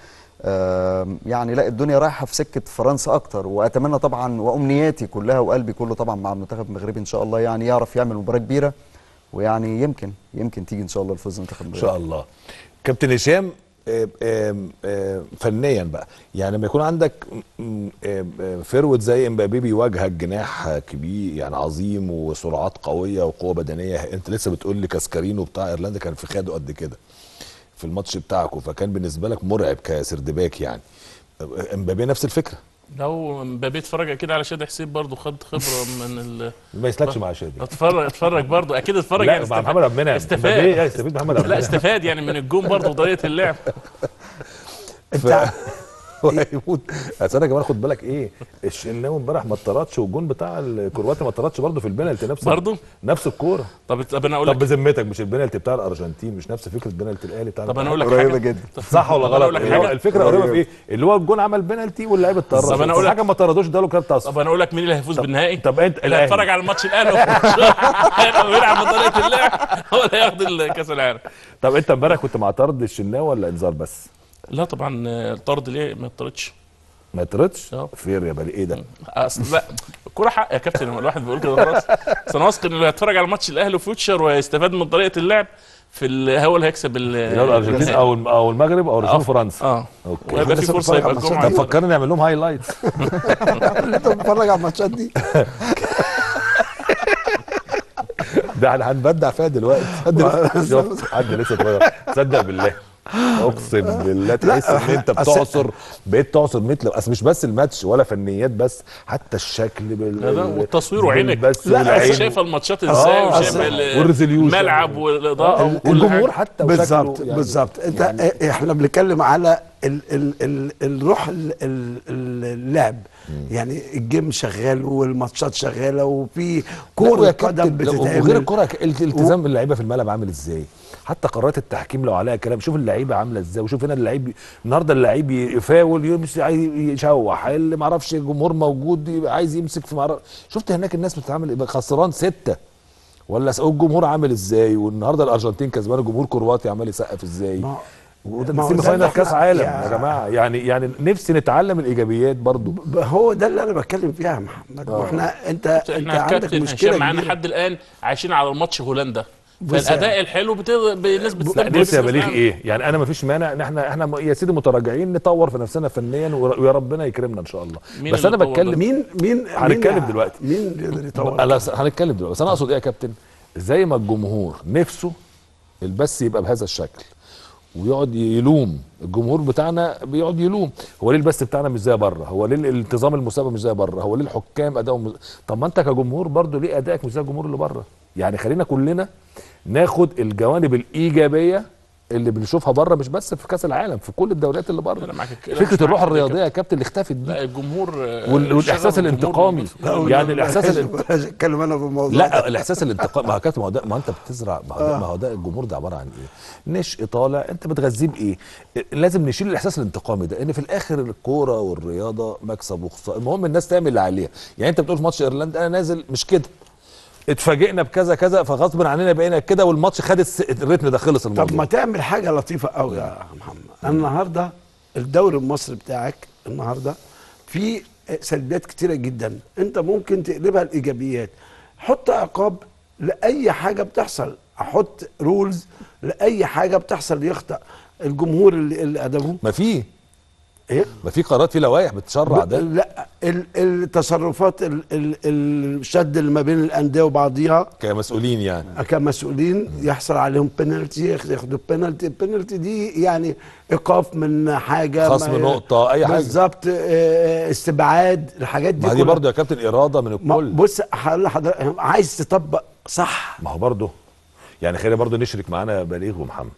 آم، يعني لا الدنيا رايحة في سكة فرنسا أكتر وأتمنى طبعا وأمنياتي كلها وقلبي كله طبعا مع المنتخب المغربي إن شاء الله يعني يعرف يعمل مباراة كبيرة ويعني يمكن يمكن تيجي ان شاء الله الفوز المنتخب ان شاء الله كابتن هشام آه، آه، آه، فنيا بقى يعني لما يكون عندك م- آه، آه، فيرود زي امبابي بيواجهك جناح كبير يعني عظيم وسرعات قويه وقوه بدنيه انت لسه بتقول لي كاسكارينو بتاع ايرلندا كان في خاده قد كده في الماتش بتاعكم فكان بالنسبه لك مرعب كسردباك يعني آه، امبابي نفس الفكره لو مبابي اتفرج اكيد على شادي حسين برضه خد خبره من ال ما يسلكش مع شادي اتفرج اتفرج برضه اكيد اتفرج لا يعني مع استفاد- محمد عبد المنعم استفاد. مبابي إيه يستفيد محمد عبد لا المنعم استفاد يعني من الجون برضه وطريقه اللعب انت وهيموت اصل انا كمان خد بالك ايه الشناوي امبارح ما اتطردش والجون بتاع الكرواتي ما اتطردش برضه في البنالتي نفس برضه؟ نفس الكوره طب طب انا اقول طب لك بذمتك مش البنالتي بتاع الارجنتين مش نفس فكره بنالتي الاهلي بتاع طب انا اقول لك قريبة حاجه جدا صح ولا طب أنا غلط أقول لك اللي هو حاجة. الفكره قريبه في ايه اللي هو الجون عمل بنالتي واللعيب اتطرد طب أنا أقول لك- الحاجه ما طردوش ده له كارت اصفر طب انا اقول لك مين اللي هيفوز بالنهائي طب انت اللي هيتفرج على الماتش الاهلي هيبقى بيلعب بطريقه اللعب هو اللي هياخد الكاس العالم طب انت امبارح كنت مع طرد الشناوي ولا انذار بس لا طبعا آه، الطرد ليه ما يطردش ما طردش اه. فير يا بلي ايه ده اصل لا الكوره حق يا كابتن لما الواحد بيقول كده خلاص بس انا واثق ان اللي هيتفرج على ماتش الاهلي وفيوتشر ويستفاد من طريقه اللعب في ال- هو اللي هيكسب ال- اللي هو الارجنتين النهائي. او الم- او المغرب او اه. رسول فرنسا اه اوكي وهيبقى في لسه فرصه بتفرج يبقى على الجمعه طب يتفرج. فكرني نعمل لهم هايلايتس انت بتتفرج على الماتشات دي ده احنا هنبدع فيها دلوقتي شوف حد لسه صغير تصدق بالله اقسم بالله تحس ان انت أصل- بتعصر بقيت تعصر مثل اصل مش بس الماتش ولا فنيات بس حتى الشكل بال لا، لا، والتصوير وعينك بس لا، والعين. شايف الماتشات ازاي آه، وشايف أصل- ال- والريزوليوشن. الملعب والاضاءه وكل والجمهور حاجه حتى وشكله بالظبط يعني- بالظبط انت يعني احنا بنتكلم على ال ال ال الروح ال ال ال- اللعب يعني الجيم شغال والماتشات شغاله وفي لا، كوره ويا قدم كابتن، لا، بتتعمل وغير الكره ك- الالتزام باللعيبه في الملعب عامل ازاي حتى قرارات التحكيم لو عليها كلام شوف اللعيبه عامله ازاي وشوف هنا اللعيب النهارده اللعيب يفاول يمشي عايز يشوح اللي ما اعرفش الجمهور موجود يبقى عايز يمسك في معرف شفت هناك الناس بتتعامل يبقى خسران سته ولا س- الجمهور عامل ازاي والنهارده الارجنتين كسبان الجمهور كرواتي عمال يسقف ازاي ما- وده ما هو سيمي ده اللي فاينل كاس إحنا- عالم يا- يا جماعه يعني يعني نفسي نتعلم الايجابيات برضو ب- هو ده اللي انا بتكلم فيها يا محمد واحنا انت انت احنا عندك كابتن مشكله هشام معانا كبيرة. لحد الان عايشين على الماتش هولندا بص فالاداء الحلو بتغ... الناس لا بتستقبل بص يا بليغ ايه يعني انا ما فيش مانع ان احنا احنا م- يا سيدي متراجعين نطور في نفسنا فنيا ور- ويا ربنا يكرمنا ان شاء الله مين بس اللي انا طور بتكلم ده؟ مين مين هنتكلم مين- دلوقتي. مين اللي يقدر يطور انا س- هنتكلم دلوقتي بس انا اقصد ايه يا كابتن زي ما الجمهور نفسه البث يبقى بهذا الشكل ويقعد يلوم الجمهور بتاعنا بيقعد يلوم هو ليه البث بتاعنا مش زي بره هو ليه الانتظام المسابقه مش زي بره هو ليه الحكام ادائهم مش... طب ما انت كجمهور برضو ليه ادائك مش زي الجمهور اللي بره يعني خلينا كلنا ناخد الجوانب الايجابيه اللي بنشوفها بره مش بس في كاس العالم في كل الدوريات اللي بره أنا معاك الك- لا، مش فكره الروح معاك الكلام. الرياضيه يا كابتن اللي اختفت دي لا الجمهور آه، وال- شغف والاحساس الجمهور الانتقامي موجود. يعني الاحساس بلاش- الانت... بلاش اتكلم انا في الموضوع لا الاحساس الانتقام ما هو كابتن ما هو ده ما هو انت بتزرع ما هو ده, ما هو ده الجمهور ده عباره عن ايه؟ نشء طالع انت بتغذيه بايه؟ لازم نشيل الاحساس الانتقامي ده ان في الاخر الكوره والرياضه مكسب وخساره المهم الناس تعمل اللي عليها يعني انت بتقول في ماتش ايرلندا انا نازل مش كده اتفاجئنا بكذا كذا فغصب عننا بقينا كده والماتش خد الس- الريتم ده خلص الموضوع طب ما تعمل حاجه لطيفه قوي يا محمد النهارده الدوري المصري بتاعك النهارده في سلبيات كتيره جدا انت ممكن تقلبها لايجابيات حط عقاب لاي حاجه بتحصل احط رولز لاي حاجه بتحصل يخطأ الجمهور اللي, اللي ادبه ما في ايه ما في قرارات في لوائح بتشرع ده لا ال- التصرفات ال- ال- الشد اللي ما بين الانديه وبعضيها كمسؤولين يعني كمسؤولين يحصل عليهم بنالتي ياخدوا بنالتي البنالتي دي يعني ايقاف من حاجه خصم ما- نقطة، أي حاجة. بالظبط آه، استبعاد الحاجات دي ما دي كلها. برضه يا كابتن اراده من ما- الكل بص هقول لحضرتك عايز تطبق صح ما هو برضه يعني خلينا برضه نشرك معانا بليغ ومحمد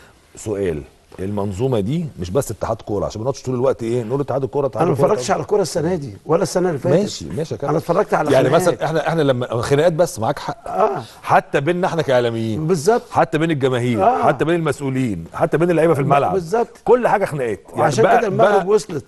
سؤال المنظومه دي مش بس اتحاد كوره عشان ما نقعدش طول الوقت ايه نقول اتحاد الكوره اتحاد انا ما الكورة، اتفرجتش على الكوره السنه دي ولا السنه اللي فاتت ماشي ماشي يا كابتن انا اتفرجت على يعني خناقات. مثلا احنا احنا لما خناقات بس معاك حق اه حتى بيننا احنا كاعلاميين بالظبط حتى بين الجماهير آه. حتى بين المسؤولين حتى بين اللعيبه في الملعب بالظبط. كل حاجه خناقات وعشان بقى- كده المغرب بقى- وصلت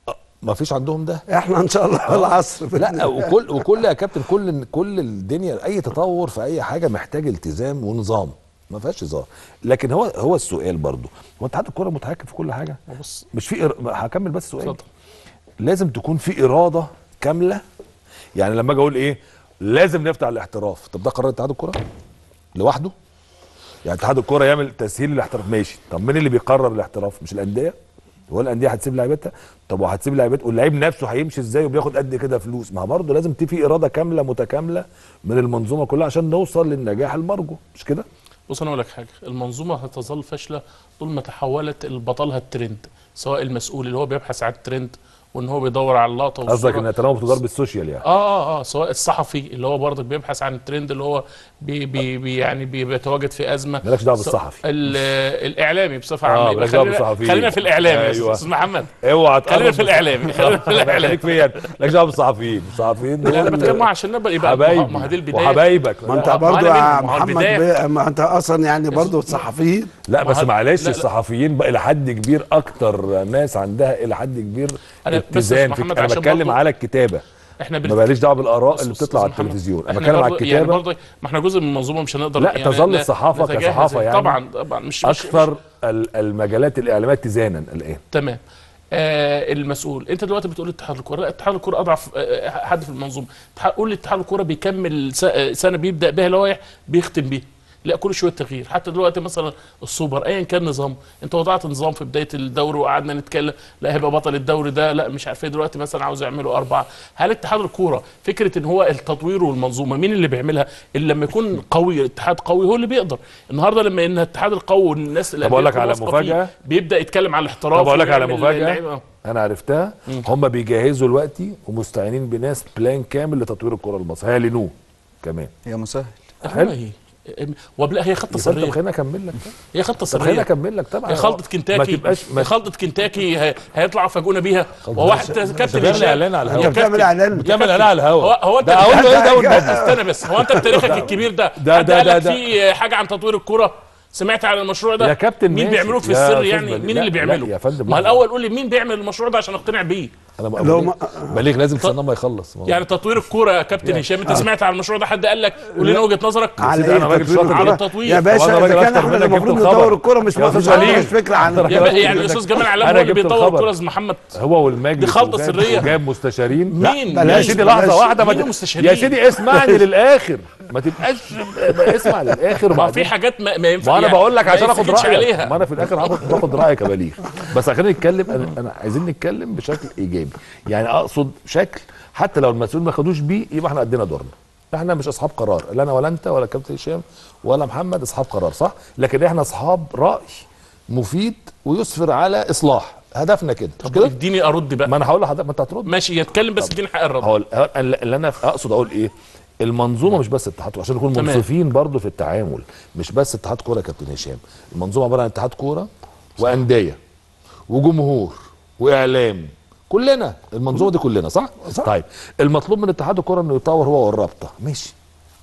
ما فيش عندهم ده احنا ان شاء الله العصر لا وكل وكل يا كابتن كل كل الدنيا اي تطور في اي حاجه محتاج التزام ونظام ما فيهاش هزار لكن هو هو السؤال برضو هو اتحاد الكوره متحكم في كل حاجه بص مش في إر... هكمل بس سؤال اتفضل. لازم تكون في اراده كامله يعني لما اجي اقول ايه لازم نفتح الاحتراف طب ده قرار اتحاد الكوره لوحده يعني اتحاد الكوره يعمل تسهيل الاحتراف ماشي طب مين اللي بيقرر الاحتراف مش الانديه هو الانديه هتسيب لعيبتها طب وهتسيب لعيبتها واللعيب نفسه هيمشي ازاي وبياخد قد كده فلوس ما هو برضه لازم تبقى في اراده كامله متكامله من المنظومه كلها عشان نوصل للنجاح المرجو مش كده بص انا اقول لك حاجه المنظومه هتظل فاشله طول ما تحولت البطلها الترند سواء المسؤول اللي هو بيبحث عن الترند وان هو بيدور على اللقطه قصدك والصورة. ان طالما بتضرب السوشيال يعني اه اه اه سواء الصحفي اللي هو برضك بيبحث عن الترند اللي هو بي بي بي يعني بي بيتواجد في ازمه مالكش دعوه سواء- بالصحفي ال- الاعلامي بصفه آه، عامه يبقى مالكش دعوة خلينا بالصحفيين. خلينا في الاعلامي يا أيوة. استاذ محمد اوعى خلينا تقرب في الاعلامي خلينا في الاعلامي خليك فيا مالكش دعوه بالصحفيين الصحفيين لا انا دول بتكلم عشان نبقى يبقى حبايبي ما هي دي البدايه وحبايبك ما انت ما برضو أنا يا منهم، ما هو محمد البداية. ب- ما انت اصلا يعني برضو صحفيين لا بس ما هو- معلش لا، لا. الصحفيين بقى الى حد كبير اكتر ناس عندها الى حد كبير أنا بس اتزان في محمد انا عشان بتكلم برضو- على الكتابه احنا ما باليش دعوه بالاراء اللي بص- بتطلع على أستاذ محمد، التلفزيون انا احنا بتكلم على برضو- يعني الكتابه برضو ما احنا جزء من المنظومه مش هنقدر لا، تظل الصحافة نتجاهل كصحافة هذه. يعني طبعا طبعا مش مش- اكثر ال- المجالات الاعلاميه اتزانا الان تمام آه المسؤول انت دلوقتي بتقول اتحاد الكوره لا اتحاد الكوره اضعف آه حد في المنظومه اتحاد- قول لي اتحاد الكوره بيكمل س- آه، سنه بيبدا بها لوائح بيختم بيها لا كل شويه تغيير حتى دلوقتي مثلا السوبر ايا كان نظامه انت وضعت نظام في بدايه الدوري وقعدنا نتكلم لا هيبقى بطل الدوري ده لا مش عارف ايه دلوقتي مثلا عاوز يعملوا اربعه هل اتحاد الكوره فكره ان هو التطوير والمنظومه مين اللي بيعملها اللي لما يكون قوي اتحاد قوي هو اللي بيقدر النهارده لما ان الاتحاد القوي والناس اللي طب أقول لك تكون على واثقة فيه مفاجأة؟ بيبدا يتكلم عن الاحتراف طب اقول لك على ويعمل مفاجاه لعيبة. انا عرفتها هم بيجهزوا دلوقتي ومستعينين بناس بلان كامل لتطوير الكره المصريه هيعلنوه كمان هي مسهل حلو هي وبلا هي خطه طب سريه خليني اكمل لك هي خطه طب خليني سريه اكمل لك طبعا هي خلطه ما كنتاكي تبقاش ما خلطه كنتاكي هي- هيطلعوا يفاجئونا بيها وهو واحد كابتن بيعمل هشام إعلان على يا الهوا. انت بتعمل كابتن- اعلان بتعمل اعلان على هو الهوا هو انت ده اقول له ايه ده والنبي استنى بس هو انت بتاريخك الكبير ده ده- حد ده- قال ده- لك ده. في حاجه عن تطوير الكوره سمعت عن المشروع ده يا كابتن مين ماشي. بيعملوه في يا السر أستاذ يعني بليغ. مين لا- اللي لا بيعمله يا فندم، ما لحظة. الاول قول لي مين بيعمل المشروع ده عشان اقتنع بيه انا لو بقول ما- بليغ لازم تستنى ما يخلص يعني تطوير الكوره يا كابتن هشام انت سمعت عن المشروع ده حد قال لك قول لنا وجهه نظرك على سيدي، ايه أنا راجل تطوير شاطر. الكرة؟ على التطوير. يا طب أنا باشا راجل اذا كان أكتر احنا منك اللي جبت المفروض الخبر. نطور الكوره مش يا أستاذ مش عندناش بليغ. فكره عن يا بقى يعني الاستاذ جمال علام أنا هو اللي جبت بيطور الخبر. الكوره يا استاذ محمد هو والمجلس دي خلطة وجاب- سرية. وجاب مستشارين مين؟ يا بلاش- سيدي لحظه بلاش. واحده ما مين ت- المستشارين؟ يا سيدي اسمعني للاخر ما تبقاش اسمع للاخر ما في وبعدين حاجات ما, ما ينفع ما انا يعني بقول لك ما عشان اخد يتسكتش رايك عليها ما انا في الاخر هاخد باخد رايك يا بليغ بس خلينا نتكلم انا, أنا عايزين نتكلم بشكل ايجابي يعني اقصد شكل حتى لو المسؤولين ما خدوش بيه يبقى احنا قدنا دورنا احنا مش اصحاب قرار لا انا ولا انت ولا كابتن هشام ولا محمد اصحاب قرار صح لكن احنا اصحاب راي مفيد ويسفر على اصلاح هدفنا كده مش طب كده اديني ارد بقى ما انا هقول لحضرتك ما انت هترد ماشي يتكلم بس اديني حق الرد هقول هقول- اللي انا اقصد اقول ايه المنظومه مش بس اتحاد كوره عشان نكون تمام. منصفين برضو في التعامل مش بس اتحاد كوره يا كابتن هشام المنظومه عباره عن اتحاد كوره وانديه وجمهور واعلام كلنا المنظومه دي كلنا صح؟, صح طيب المطلوب من اتحاد الكوره انه يطور هو والرابطه ماشي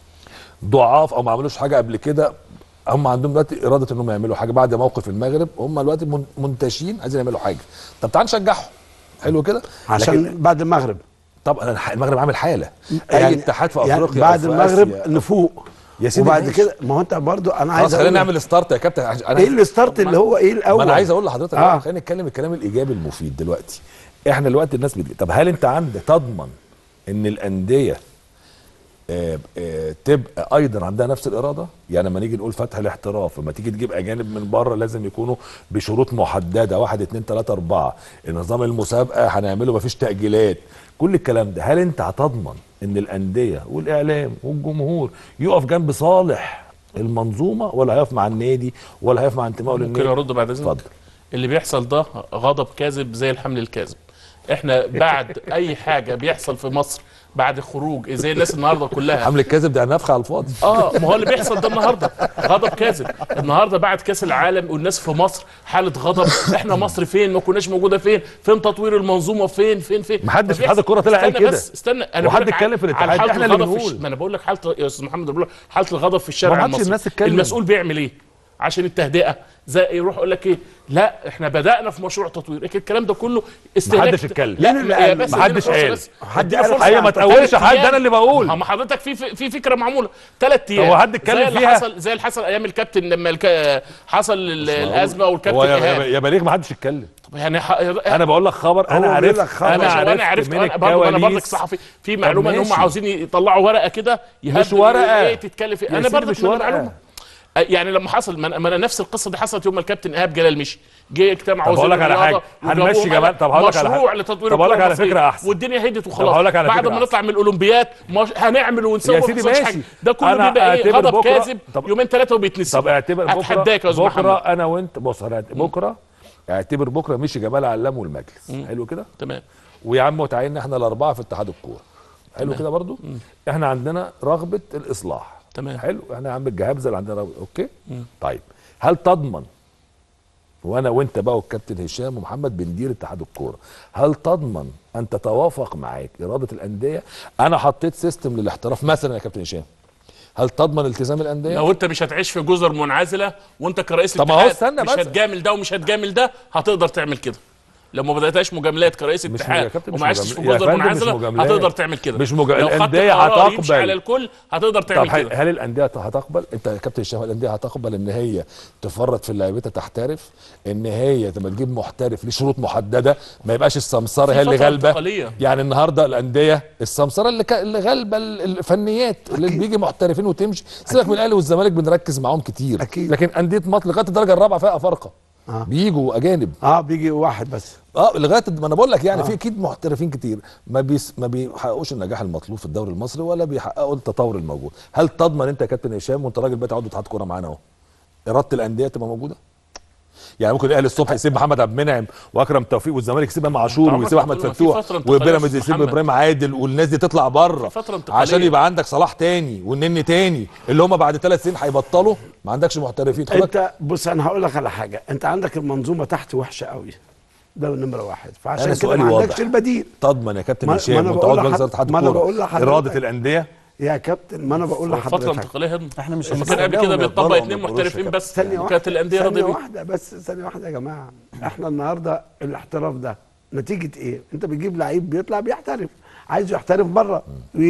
ضعاف او ما عملوش حاجه قبل كده هم عندهم دلوقتي اراده انهم يعملوا حاجه بعد موقف المغرب هم دلوقتي من- منتشين عايزين يعملوا حاجه طب تعال نشجعهم حلو كده لكن- عشان بعد المغرب طبعا الح- المغرب عامل حاله اي يعني- اتحاد في يعني افريقيا بعد أو في المغرب آسيا. نفوق يا سيدي وبعد ماشي. كده ما هو انت برضو انا خلاص عايز خلينا اقول نعمل ستارت يا كابتن عش- انا ايه الستارت اللي هو ايه الاول ما انا عايز اقول لحضرتك آه. آه. خلينا نتكلم الكلام الايجابي المفيد دلوقتي احنا دلوقتي الناس بتجي طب هل انت عندك تضمن ان الانديه آه، آه، تبقى ايضا عندها نفس الاراده يعني لما نيجي نقول فتح الاحتراف لما تيجي تجيب اجانب من بره لازم يكونوا بشروط محدده واحد اتنين تلاته اربعه النظام المسابقه هنعمله مفيش تاجيلات كل الكلام ده هل انت هتضمن ان الانديه والاعلام والجمهور يقف جنب صالح المنظومه ولا هيقف مع النادي ولا هيقف مع انتمائه ممكن للنادي ارد بعد اذنك اتفضل اللي بيحصل ده غضب كاذب زي الحمل الكاذب احنا بعد اي حاجه بيحصل في مصر بعد خروج زي الناس النهارده كلها حمل الكذب ده نفخ على الفاضي اه ما هو اللي بيحصل ده النهارده غضب كاذب النهارده بعد كاس العالم والناس في مصر حاله غضب احنا مصر فين ما كناش موجوده فين فين تطوير المنظومه فين فين فين محدش في فبيحصل- اتحاد الكرة طلع قال استنى كده. بس استنى انا وحد بقول لك اتكلم في على- الاتحاد، على حالة احنا اللي الغضب في بنقول. الش- ما انا بقول لك حاله يا استاذ محمد بقول لك حاله الغضب في الشارع ما حدش المصري الناس تتكلم. المسؤول بيعمل ايه عشان التهدئه زي يروح يقول لك ايه لا احنا بدانا في مشروع تطوير لكن الكلام ده كله استهلاك محدش اتكلم. لا مين اللي يا قال؟ بس محدش اديني فرصة قال. بس. حد اديني قال فرصة. ايوه ما تقولش تلات حد أيام. انا اللي بقول ما حضرتك في في في فكره معموله ثلاث ايام هو حد اتكلم زي اللي فيها؟ حصل زي اللي حصل ايام الكابتن لما الك... حصل ال- الازمه والكابتن هو يا, ايهاب يا بليغ ما حدش يتكلم طب يعني ح... انا بقول لك خبر انا هو بيقول عرفت لك خبر. انا ماشي، عرفت وانا عرفت من انا برضه انا برضك الكواليس صحفي في معلومه ان هم ماشي. عاوزين يطلعوا ورقه كده مش ورقة. ايه تتكلم فيها يا انا سيدي برضك مش من ورقة. المعلومه آه، يعني لما حصل ما أنا- ما انا نفس القصه دي حصلت يوم ما الكابتن ايهاب جلال مشي جه اجتمع طب هقول لك على الرياضة حاجة. هنمشي وجابوهم جمال. قال طب هقول لك على مشروع حاجة. لتطوير طب هقول لك الكرة على المصرية. فكرة أحسن. والدنيا هدت طب وخلاص هقول لك على بعد فكرة ما أحسن. نطلع من الاولمبياد مش... هنعمل ونسوي يا ما سيدي حصلش ماشي. حاجة. ده كله أنا بيبقى ايه أعتبر غضب بكرة- كاذب طب- يومين ثلاثه وبيتنسي طب اعتبر بكره اتحداك يا استاذ بكره محمد انا وانت بص أنا بكره اعتبر بكره مشي جمال علام والمجلس حلو كده تمام ويا عم وتعيننا احنا الاربعه في اتحاد الكوره حلو كده برضو احنا عندنا رغبه الاصلاح تمام. حلو احنا يا عم الجهابزه اللي عندنا رغبة. اوكي طيب هل تضمن وانا وانت بقى والكابتن هشام ومحمد بندير اتحاد الكوره هل تضمن ان تتوافق معاك اراده الانديه انا حطيت سيستم للاحتراف مثلا يا كابتن هشام هل تضمن التزام الانديه لو انت مش هتعيش في جزر منعزله وانت كرئيس طب ما هو الاتحاد استنى مش بس. هتجامل ده ومش هتجامل ده هتقدر تعمل كده لو ما بداتهاش مجاملات كرئيس مش اتحاد يا كابتن مش وما عشتش في مجامل- يا جزر فندم مش منعزله مجاملات. هتقدر تعمل كده مش مجا- لو خدت الأندية قرار يمشي هتقبل. على الكل هتقدر طب تعمل هل, كده هل الانديه هتقبل انت يا كابتن هشام الانديه هتقبل ان هي تفرط في لعيبتها تحترف ان هي لما تجيب محترف ليه شروط محدده ما يبقاش السمسره في هي اللي فترة غالبه انتقالية. يعني النهارده الانديه السمسره اللي, ك... اللي غالبه ال- الفنيات اللي بيجي محترفين وتمشي سيبك من الاهلي والزمالك بنركز معاهم كتير أكيد. لكن انديه مصر لغايه الدرجه الرابعه فيها افارقه آه. بيجوا اجانب اه بيجي واحد بس اه لغايه ما انا بقول لك يعني في اكيد محترفين كتير ما بيس ما بيحققوش النجاح المطلوب في الدوري المصري ولا بيحققوا التطور الموجود هل تضمن انت يا كابتن هشام وانت راجل بقى عضو اتحاد كوره معانا اهو اراده الانديه تبقى موجوده يعني ممكن الاهلي الصبح يسيب محمد عبد المنعم واكرم توفيق والزمالك يسيب امام عاشور طبعاً ويسيب احمد طبعاً في فتوح فترة انتقالية وبيراميدز يا يسيب محمد. ابراهيم عادل والناس دي تطلع بره في فترة انتقالية. عشان يبقى عندك صلاح تاني والنني تاني اللي هم بعد ثلاث سنين هيبطلوا ما عندكش محترفين خد بالك. انت بص انا هقول لك على حاجه انت عندك المنظومه تحت وحشه قوي ده نمره واحد فعشان أنا كده سؤالي ما واضح. عندكش البديل تضمن يا كابتن ما- ما هشام أنا وانت بقول عضو لحض- مجلس اتحاد ما أنا بقول الكوره لحضرتك. اراده الانديه يا كابتن ما انا بقول الفتره لحضرتك الانتقاليه هضم احنا مش لما كان قبل كده هنستناهم بيطبق يفضلوا اثنين ما يقولوش محترفين كده. بس ثانية واحدة وكانت الانديه ثانية راضيه بيه. واحدة بس ثانية واحدة يا جماعة احنا النهاردة الاحتراف ده نتيجة ايه؟ انت بتجيب لعيب بيطلع بيحترف عايز يحترف بره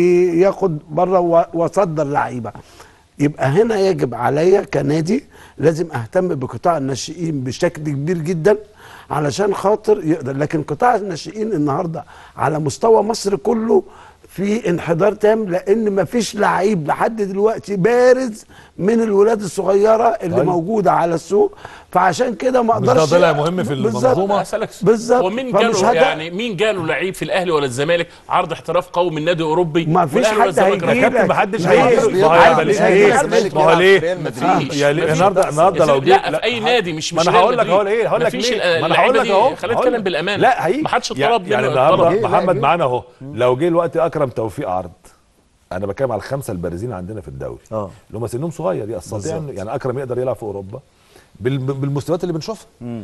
وياخد بره و- وصدر لعيبة يبقى هنا يجب عليا كنادي لازم اهتم بقطاع الناشئين بشكل كبير جدا علشان خاطر يقدر لكن قطاع الناشئين النهارده على مستوى مصر كله في انحدار تام لان مفيش لعيب لحد دلوقتي بارز من الولاد الصغيره اللي طيب. موجوده على السوق فعشان كده ما مش ده اقدرش طلع مهم في بالظبط. المنظومة؟ اسالك بالظبط هو مين فمش جاله هدا- يعني مين جاله لعيب في الاهلي ولا الزمالك عرض احتراف قوي من نادي اوروبي ما فيش والأهلي حد والزمالك هيجي رفضوا؟ كابتن لك. محدش ليه؟ هيجي ليه؟ ما هو عايز يبقى ليه؟ ليه؟ عايز الزمالك ما هو يلعب ليه في ريال مفيش. مدريد يا ليه- مفيش. النهارده النهارده لو جيت لا في اي نادي مش مش ما انا ريال هقول لك مدريد. هقول ايه هقول لك مفيش ليه ال- ما انا هقول اللعيبة لك دي- اهو خلينا هقول نتكلم لك. بالامانه لا هيجي ما حدش يعني- طلب يعني منه النهارده طلب. محمد معانا اهو لو جه دلوقتي اكرم توفيق عرض انا بتكلم على الخمسه البارزين عندنا في الدوري اه. اللي هم سنهم صغير يستطيع بالظبط. إنه- يعني اكرم يقدر يلعب في اوروبا بال- بالمستويات اللي بنشوفها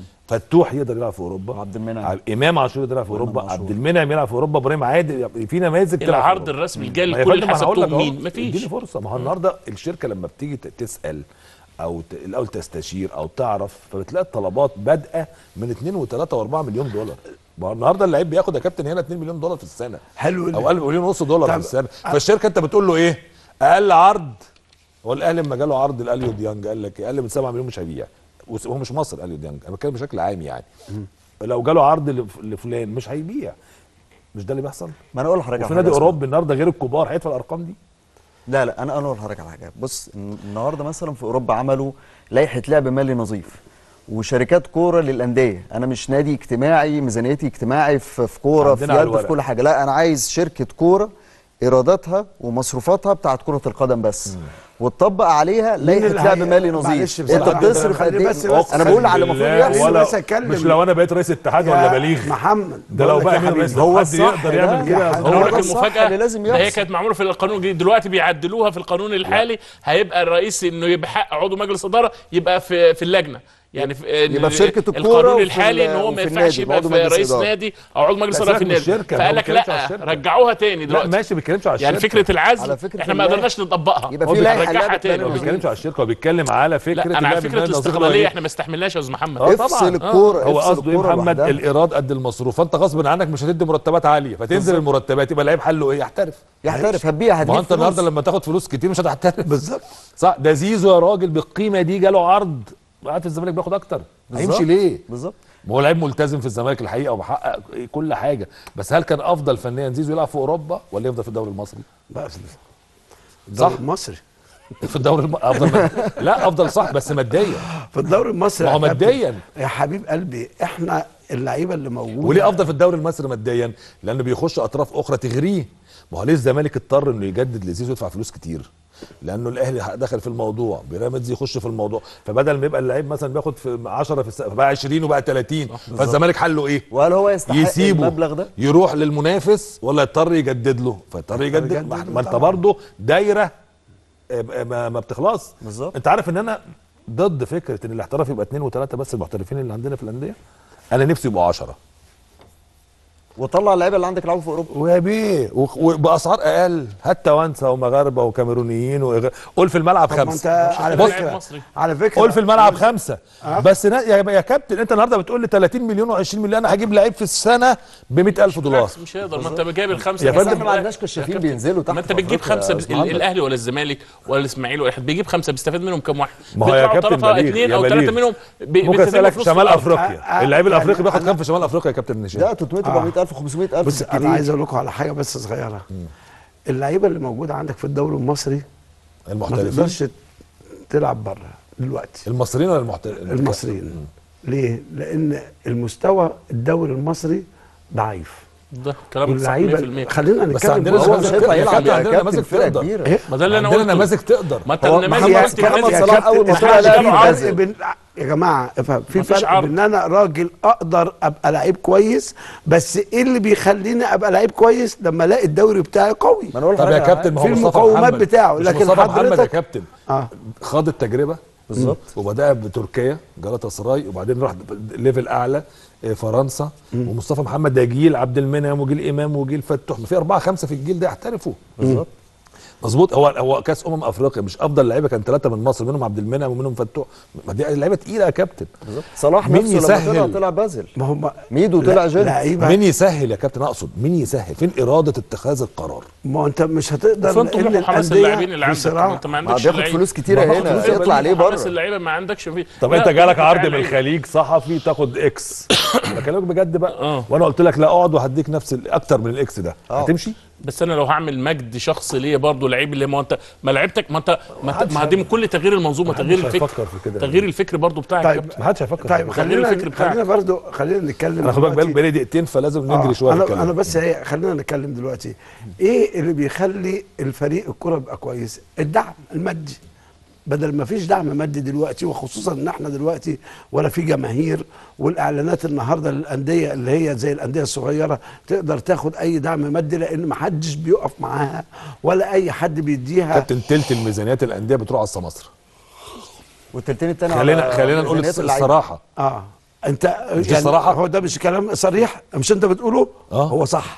فتوح يقدر يلعب في اوروبا عبد المنعم. عبد- امام عاشور يقدر يلعب في وإمام اوروبا عاشور. عبد المنعم يلعب في اوروبا ابراهيم عادل يعني في نماذج تلعب في العرض أوروبا. الرسمي الجاي ما يا لكل فندم أنا هقول لك حسبتهم أهو، مين اديني مفيش فرصه ما هو النهارده الشركه لما بتيجي ت- تسال او ت- الاول تستشير او تعرف فبتلاقي الطلبات بادئه من 2 و3 و4 مليون دولار ما هو النهارده اللعيب بياخد يا كابتن هنا 2 مليون دولار في السنه حلو او 1000 مليون ونص دولار في طب- السنه فالشركه انت بتقول له ايه اقل عرض هو الاهلي لما جاله عرض الاليو ديانج قال لك إيه؟ اقل من 7 مليون مش هيبيع وس- هو مش مصر الاليو ديانج انا بتكلم بشكل عام يعني لو جاله عرض لف- لفلان مش هيبيع مش ده اللي بيحصل ما انا اقول لحضرتك على وفي حاجة نادي اسمها- اوروبي النهارده غير الكبار هيدفع الارقام دي لا لا انا انا اقول لحضرتك على حاجه بص الن- النهارده مثلا في اوروبا عملوا لائحه لعب مالي نظيف وشركات كوره للانديه انا مش نادي اجتماعي ميزانيتي اجتماعي في في كوره في عندنا على يد في الورق. كل حاجه لا انا عايز شركه كوره ايراداتها ومصروفاتها بتاعت كره القدم بس وتطبق عليها لائحه اللي لعب هي- مالي معلش نظيف بصراحة انت كده، بتصرف خلي قد ايه بس- بس انا خلي بقول على اللي المفروض بالله يحصل ولا بس أتكلم. مش لو انا بقيت رئيس اتحاد ولا يا بليغ محمد ده لو بقول لك بقى يا مين حبيبي، رئيس هو الاتحاد الصح يقدر ده يعمل يا كده حبيبي. انا هو اقول ده لك الصح المفاجاه اللي لازم ده هي يحصل. كانت معموله في القانون الجديد دلوقتي بيعدلوها في القانون الحالي هيبقى الرئيس انه يبقى حق عضو مجلس اداره يبقى في في اللجنه يعني في يبقى في شركة الكورة القانون وفي الحالي ال- ان هو ما وفي ينفعش النادي، يبقى بعضو في مجلس رئيس إدارة. نادي او عضو مجلس لا، اداره في سيبك من النادي الشركة، فقال ما لك بيتكلمش على لا الشركة. رجعوها تاني لا دلوقتي ماشي ما بيتكلمش على يعني الشركه فكره العزل على فكرة احنا ما اللائحة. قدرناش نطبقها يبقى هو في لائحه بيرجعها لعب تاني. ما مالي بيتكلمش نظيف على الشركه هو بيتكلم على فكره لا انا على اللعب فكره المالي النظيف اللي هو الاستقلاليه إيه؟ احنا ما استحملناش يا استاذ محمد آه افصل طبعاً. الكوره هو افصل قصده ايه الكورة محمد لوحدها. الايراد قد المصروف فانت غصب عنك مش هتدي مرتبات عاليه فتنزل المرتبات يبقى اللعيب حله ايه يحترف يحترف هتبيع ما هتجيب هو انت النهارده فلوس. لما تاخد فلوس كتير مش هتحترف بالظبط صح ده زيزو يا راجل بالقيمه دي جاله عرض قاعد في الزمالك بياخد اكتر هيمشي بالظبط. ليه بالظبط ما هو لعيب ملتزم في الزمالك الحقيقه وبحقق كل حاجه بس هل كان افضل فنيا زيزو يلعب في اوروبا ولا يفضل في الدوري المصري بس صح الدوري المصري في الدوري الم... افضل مد... لا افضل صح بس ماديا في الدوري المصري ما هو يا كابتن. ماديا. يا حبيب قلبي احنا اللعيبه اللي موجوده وليه افضل في الدوري المصري ماديا لانه بيخش اطراف اخرى تغريه ما هو ليه الزمالك اضطر انه يجدد لزيزو يدفع فلوس كتير لانه الاهلي دخل في الموضوع بيراميدز يخش في الموضوع فبدل ما يبقى اللعيب مثلا بياخد في 10 في السنه بقى 20 وبقى 30 فالزمالك حله ايه؟ وهل هو يستحق يسيبه المبلغ ده؟ يروح للمنافس ولا يضطر يجدد له فيضطر يجدد يجدد ما له ما انت طبعاً. برضه دايره آه، ما, ما بتخلص بالظبط. انت عارف ان انا ضد فكره ان الاحتراف يبقى اثنين وثلاثه بس المحترفين اللي عندنا في الانديه انا نفسي يبقوا 10 وطلع اللعيبه اللي عندك يلعبوا في اوروبا ويا بيه وخ- وباسعار اقل هات توانسه ومغاربه وكاميرونيين وإغ... قول في الملعب طب ما خمسه انت على بص- فكره مصري. على فكره قول في الملعب خمسه آه. بس نا... يا... يا كابتن انت النهارده بتقول لي 30 مليون و20 مليون انا هجيب لعيب في السنه ب 100000 دولار بالعكس مش هيقدر ما انت جايب الخمسه يا بس فندم، احنا ما عندناش كشافين بينزلوا تحت ما انت في بتجيب أفريقيا خمسه يا بس أستاذ محمد. الاهلي ولا الزمالك ولا الاسماعيلي ولا واحد بيجيب خمسه بيستفاد منهم كام واحد ما هو يا بيطلعوا كابتن طرفها بليغ، اثنين يا او بليغ. ثلاثه منهم بي- ممكن بيستفيدوا اسالك فلوس شمال في الأرض. افريقيا آه، آه، اللعيب يعني الافريقي بياخد أنا- كام في شمال افريقيا يا كابتن هشام ده 300 400000 500000 بص انا عايز اقول لكم على حاجه بس صغيره اللعيبه اللي موجوده عندك في الدوري المصري ما المحترفين تقدرش تلعب بره دلوقتي المصريين ولا المحترفين المصريين ليه؟ لان المستوى الدوري المصري ضعيف ده كلام صح واللعيبه 100% خلينا بس نتكلم عندنا هو نماذج مش هينفع يا يلعب كابتن يا عندنا كابتن نماذج فرقه تقدر كبيره إيه؟ ما ده اللي انا عندنا قلته نماذج تقدر ما انت هو النماذج محمد- قلت محمد نماذج- صلاح أول ما مفيش طلع لعيب عرض. اعتزل. فرق بين يا جماعه افهم في مفيش فرق عرض. بين ان انا راجل اقدر ابقى لعيب كويس بس ايه اللي بيخليني ابقى لعيب كويس لما الاقي الدوري بتاعي قوي ما انا اقول طب يا لحضرتك على كابتن ما هو في مصطفى المقومات محمد بتاعه، مش لكن مصطفى محمد يا حضرتك- كابتن اه خاض التجربه بالظبط. وبدأ بتركيا جالاتا سراي وبعدين راح ليفل اعلى آه، فرنسا ومصطفى محمد ده جيل عبد المنعم وجيل امام وجيل فتوح في اربعه خمسه في الجيل ده يحترفوا بالظبط مظبوط هو هو كاس امم افريقيا مش افضل لعيبه كان ثلاثه من مصر منهم عبد المنعم ومنهم فتوح ما دي لعيبه تقيله يا كابتن بالظبط صلاح مين نفسه لما يسهل؟ طلع طلع بازل ما هم ميدو طلع جد. لعيبه مين يسهل يا كابتن اقصد مين يسهل فين اراده اتخاذ القرار ما هو انت مش هتقدر وفين طموح لأن وحماس الأندية اللاعبين اللي في عندك صراع. ما انت ما ما عندكش بياخد لعيب. فلوس كتيره ما باخد هنا فلوس يطلع عليه حماس بره اللعيبه ما عندكش فيه طب لا، انت جالك دفاع عرض من لعيب. الخليج صحفي تاخد اكس بكلمك بجد بقى اه. وانا قلت لك لا اقعد وهديك نفس ال- اكتر من الاكس ده اه. هتمشي بس انا لو هعمل مجد شخصي ليا برضه لعيب اللي ما انت ما لعبتك ما انت ما, انت- ما دي من كل تغيير المنظومه تغيير محدش الفكر هيفكر في كده. تغيير الفكر برضه بتاعك طيب. يا كابتن. ما حدش هيفكر طيب في خلينا الفكر بتاعك. خلينا برضو خلينا نتكلم انا خد بالك دلوقتي. بقالي دقيقتين فلازم نجري آه، شويه في انا الكلام انا بس ايه خلينا نتكلم دلوقتي ايه اللي بيخلي الفريق الكره يبقى كويس الدعم المادي بدل ما فيش دعم مادي دلوقتي وخصوصا ان احنا دلوقتي ولا في جماهير والاعلانات النهارده للانديه اللي هي زي الانديه الصغيره تقدر تاخد اي دعم مادي لان ما حدش بيقف معاها ولا اي حد بيديها كابتن تلت الميزانيات الانديه بتروح على السماسره والتلتين التاني خلينا على خلينا نقول ميزانيات الص- اللعيبة. الصراحه اه انت مش دي صراحة؟ هو ده مش كلام صريح مش انت بتقوله آه. هو صح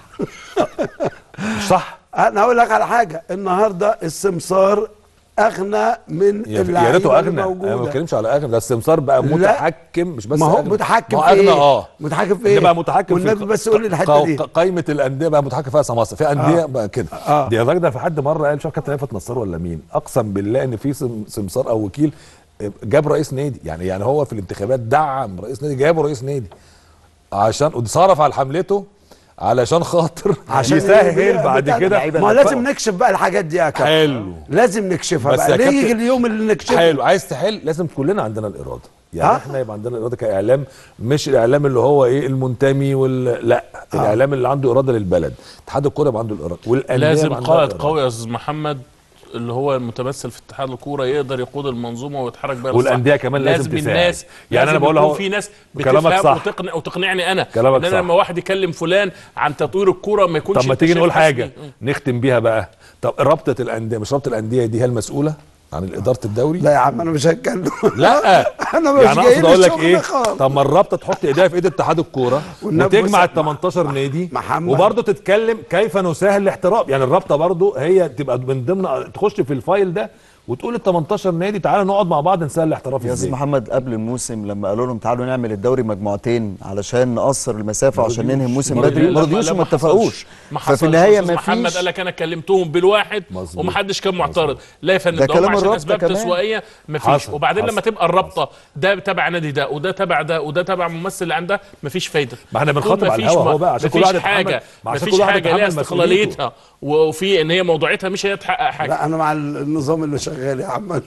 مش صح انا هقول لك على حاجه النهارده السمسار اغنى من يا يا اللعيبه ريته اللي اغنى انا ما موجوده بتكلمش على اغنى ده السمسار بقى لا. متحكم مش بس ما هو أغنى. متحكم ما هو في اغنى ايه؟ اه متحكم في ده ايه؟ بقى متحكم والنبي في بس قول لي الحته دي ق- قائمه الانديه بقى متحكم فيها سماسره في انديه آه. بقى كده آه. دي الراجل ده في حد مره قال مش عارف كابتن رفعت نصار ولا مين اقسم بالله ان في سم- سمسار او وكيل جاب رئيس نادي يعني يعني هو في الانتخابات دعم رئيس نادي جابه رئيس نادي عشان وصرف على حملته علشان خاطر عشان يسهل بعد بتاع- كده ما لازم نكشف بقى الحاجات دي يا كابتن حلو لازم نكشفها بس بقى يا ليه كابتن- يجي اليوم اللي نكشفها حلو عايز تحل لازم كلنا عندنا الاراده يعني آه. احنا يبقى عندنا الاراده كاعلام مش الاعلام اللي هو ايه المنتمي وال لا آه. الاعلام اللي عنده اراده للبلد اتحاد الكوره يبقى عنده الاراده والانديه لازم يبقى عندها قائد الإرادة. قوي يا استاذ محمد اللي هو المتمثل في اتحاد الكوره يقدر يقود المنظومه ويتحرك بيها والأندية للصح. كمان لازم تساعد. الناس يعني أنا لازم بقول يكون أهو في ناس كلامك بتفهم صح. وتقنع وتقنعني انا كلامك لان أنا صح. لما واحد يكلم فلان عن تطوير الكوره ما يكونش طب ما أنت تيجي شايف نقول حسني. حاجه نختم بيها بقى طب رابطه الانديه مش رابطه الانديه دي هي المسؤوله عن اداره الدوري لا يا عم انا مش هتكلم لا انا مش يعني جاي اقصد اقول لك للشغل ايه خالص. طب ما الرابطه تحط ايديها في ايد اتحاد الكوره والنبي وتجمع بص- ال 18 نادي محمد. وبرضه تتكلم كيف نسهل الاحتراف يعني الرابطه برضه هي تبقى من ضمن تخش في الفايل ده وتقول ال 18 نادي تعالى نقعد مع بعض نسهل الاحتراف يا استاذ ازاي محمد قبل الموسم لما قالوا لهم تعالوا نعمل الدوري مجموعتين علشان نقصر المسافه عشان ننهي الموسم ما بدري ما رضيوش. رضيوش لا، وما حصلش. اتفقوش ما ففي حصلش النهايه أستاذ ما محمد فيش قال لك انا كلمتهم بالواحد مظبوط. وما حدش كان معترض لا يا فندم ده ده هم كلام عشان الرابطة اسباب كمان. تسويقيه ما فيش حصل، وبعدين لما حصل، تبقى الرابطه ده تبع نادي ده وده تبع ده وده تبع ممثل اللي عندها ما فيش فايده ما احنا طول بنخاطب على مفيش الهوا ما- اهو بقى عشان كل مفيش واحد يتحمل- حاجه ما عشان مفيش كل واحد حاجه ليها يتحمل استقلاليتها وفي ان هي موضوعيتها مش هي تحقق حاجه لا انا مع النظام اللي شغال شغال يا عم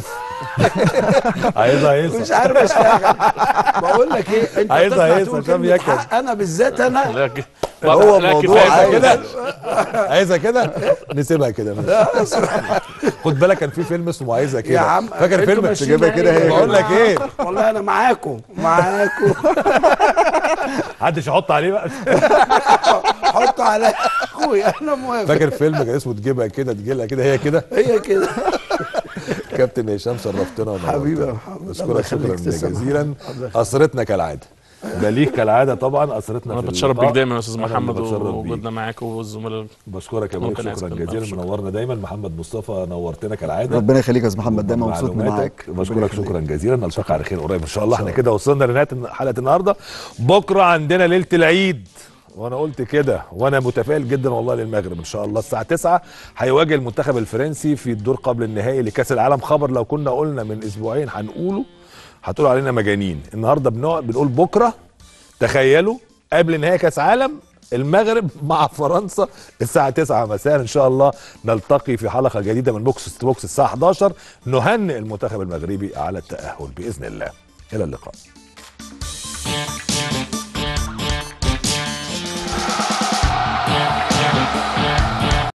عايزها مش هيصه عارف اشتغل بقول لك ايه انت عايزها تطلع هيصة تقول عشان كلمة ياكل. حق انا بالذات انا لكن هو لا، موضوع كفاية عايز- كده. عايزها كده نسيبها كده ماشي. خد بالك كان في فيلم اسمه عايزها كده يا عم فاكر انتوا فيلم ماشيين تجيبها معايا. كده هي بقول لك ايه والله انا معاكم معاكم محدش يحط عليه بقى حطوا عليا اخويا انا موافق فاكر فيلم كان اسمه تجيبها كده تجيلها كده هي كده هي كده كابتن هشام شرفتنا ونورتنا. حبيبي يا محمد. الله بشكرك شكرا يخليك، تسلم. جزيلا الله يخليك. اسرتنا كالعاده بليغ كالعاده طبعا اسرتنا انا في بتشرف اللقاء. بيك دايما يا استاذ أنا اللي محمد بتشرف بيك. ووجودنا معاك والزملاء بشكرك يا ممكن بليغ شكرا أسأل. جزيلا شكرا. منورنا دايما محمد مصطفى نورتنا كالعاده ربنا يخليك يا استاذ محمد دايما مبسوط معلوماتك. معاك ربنا بشكرك يخليك. شكرا جزيلا نلتقي على خير قريب ان شاء الله احنا كده وصلنا لنهايه حلقه النهارده بكره عندنا ليله العيد وانا قلت كده وانا متفائل جدا والله للمغرب ان شاء الله الساعه 9 هيواجه المنتخب الفرنسي في الدور قبل النهائي لكاس العالم خبر لو كنا قلنا من اسبوعين هنقوله هتقولوا علينا مجانين النهارده بنقعد بنقول بكره تخيلوا قبل نهائي كاس عالم المغرب مع فرنسا الساعة 9 مساء إن شاء الله نلتقي في حلقة جديدة من بوكس تو بوكس الساعة 11 نهنئ المنتخب المغربي على التأهل بإذن الله إلى اللقاء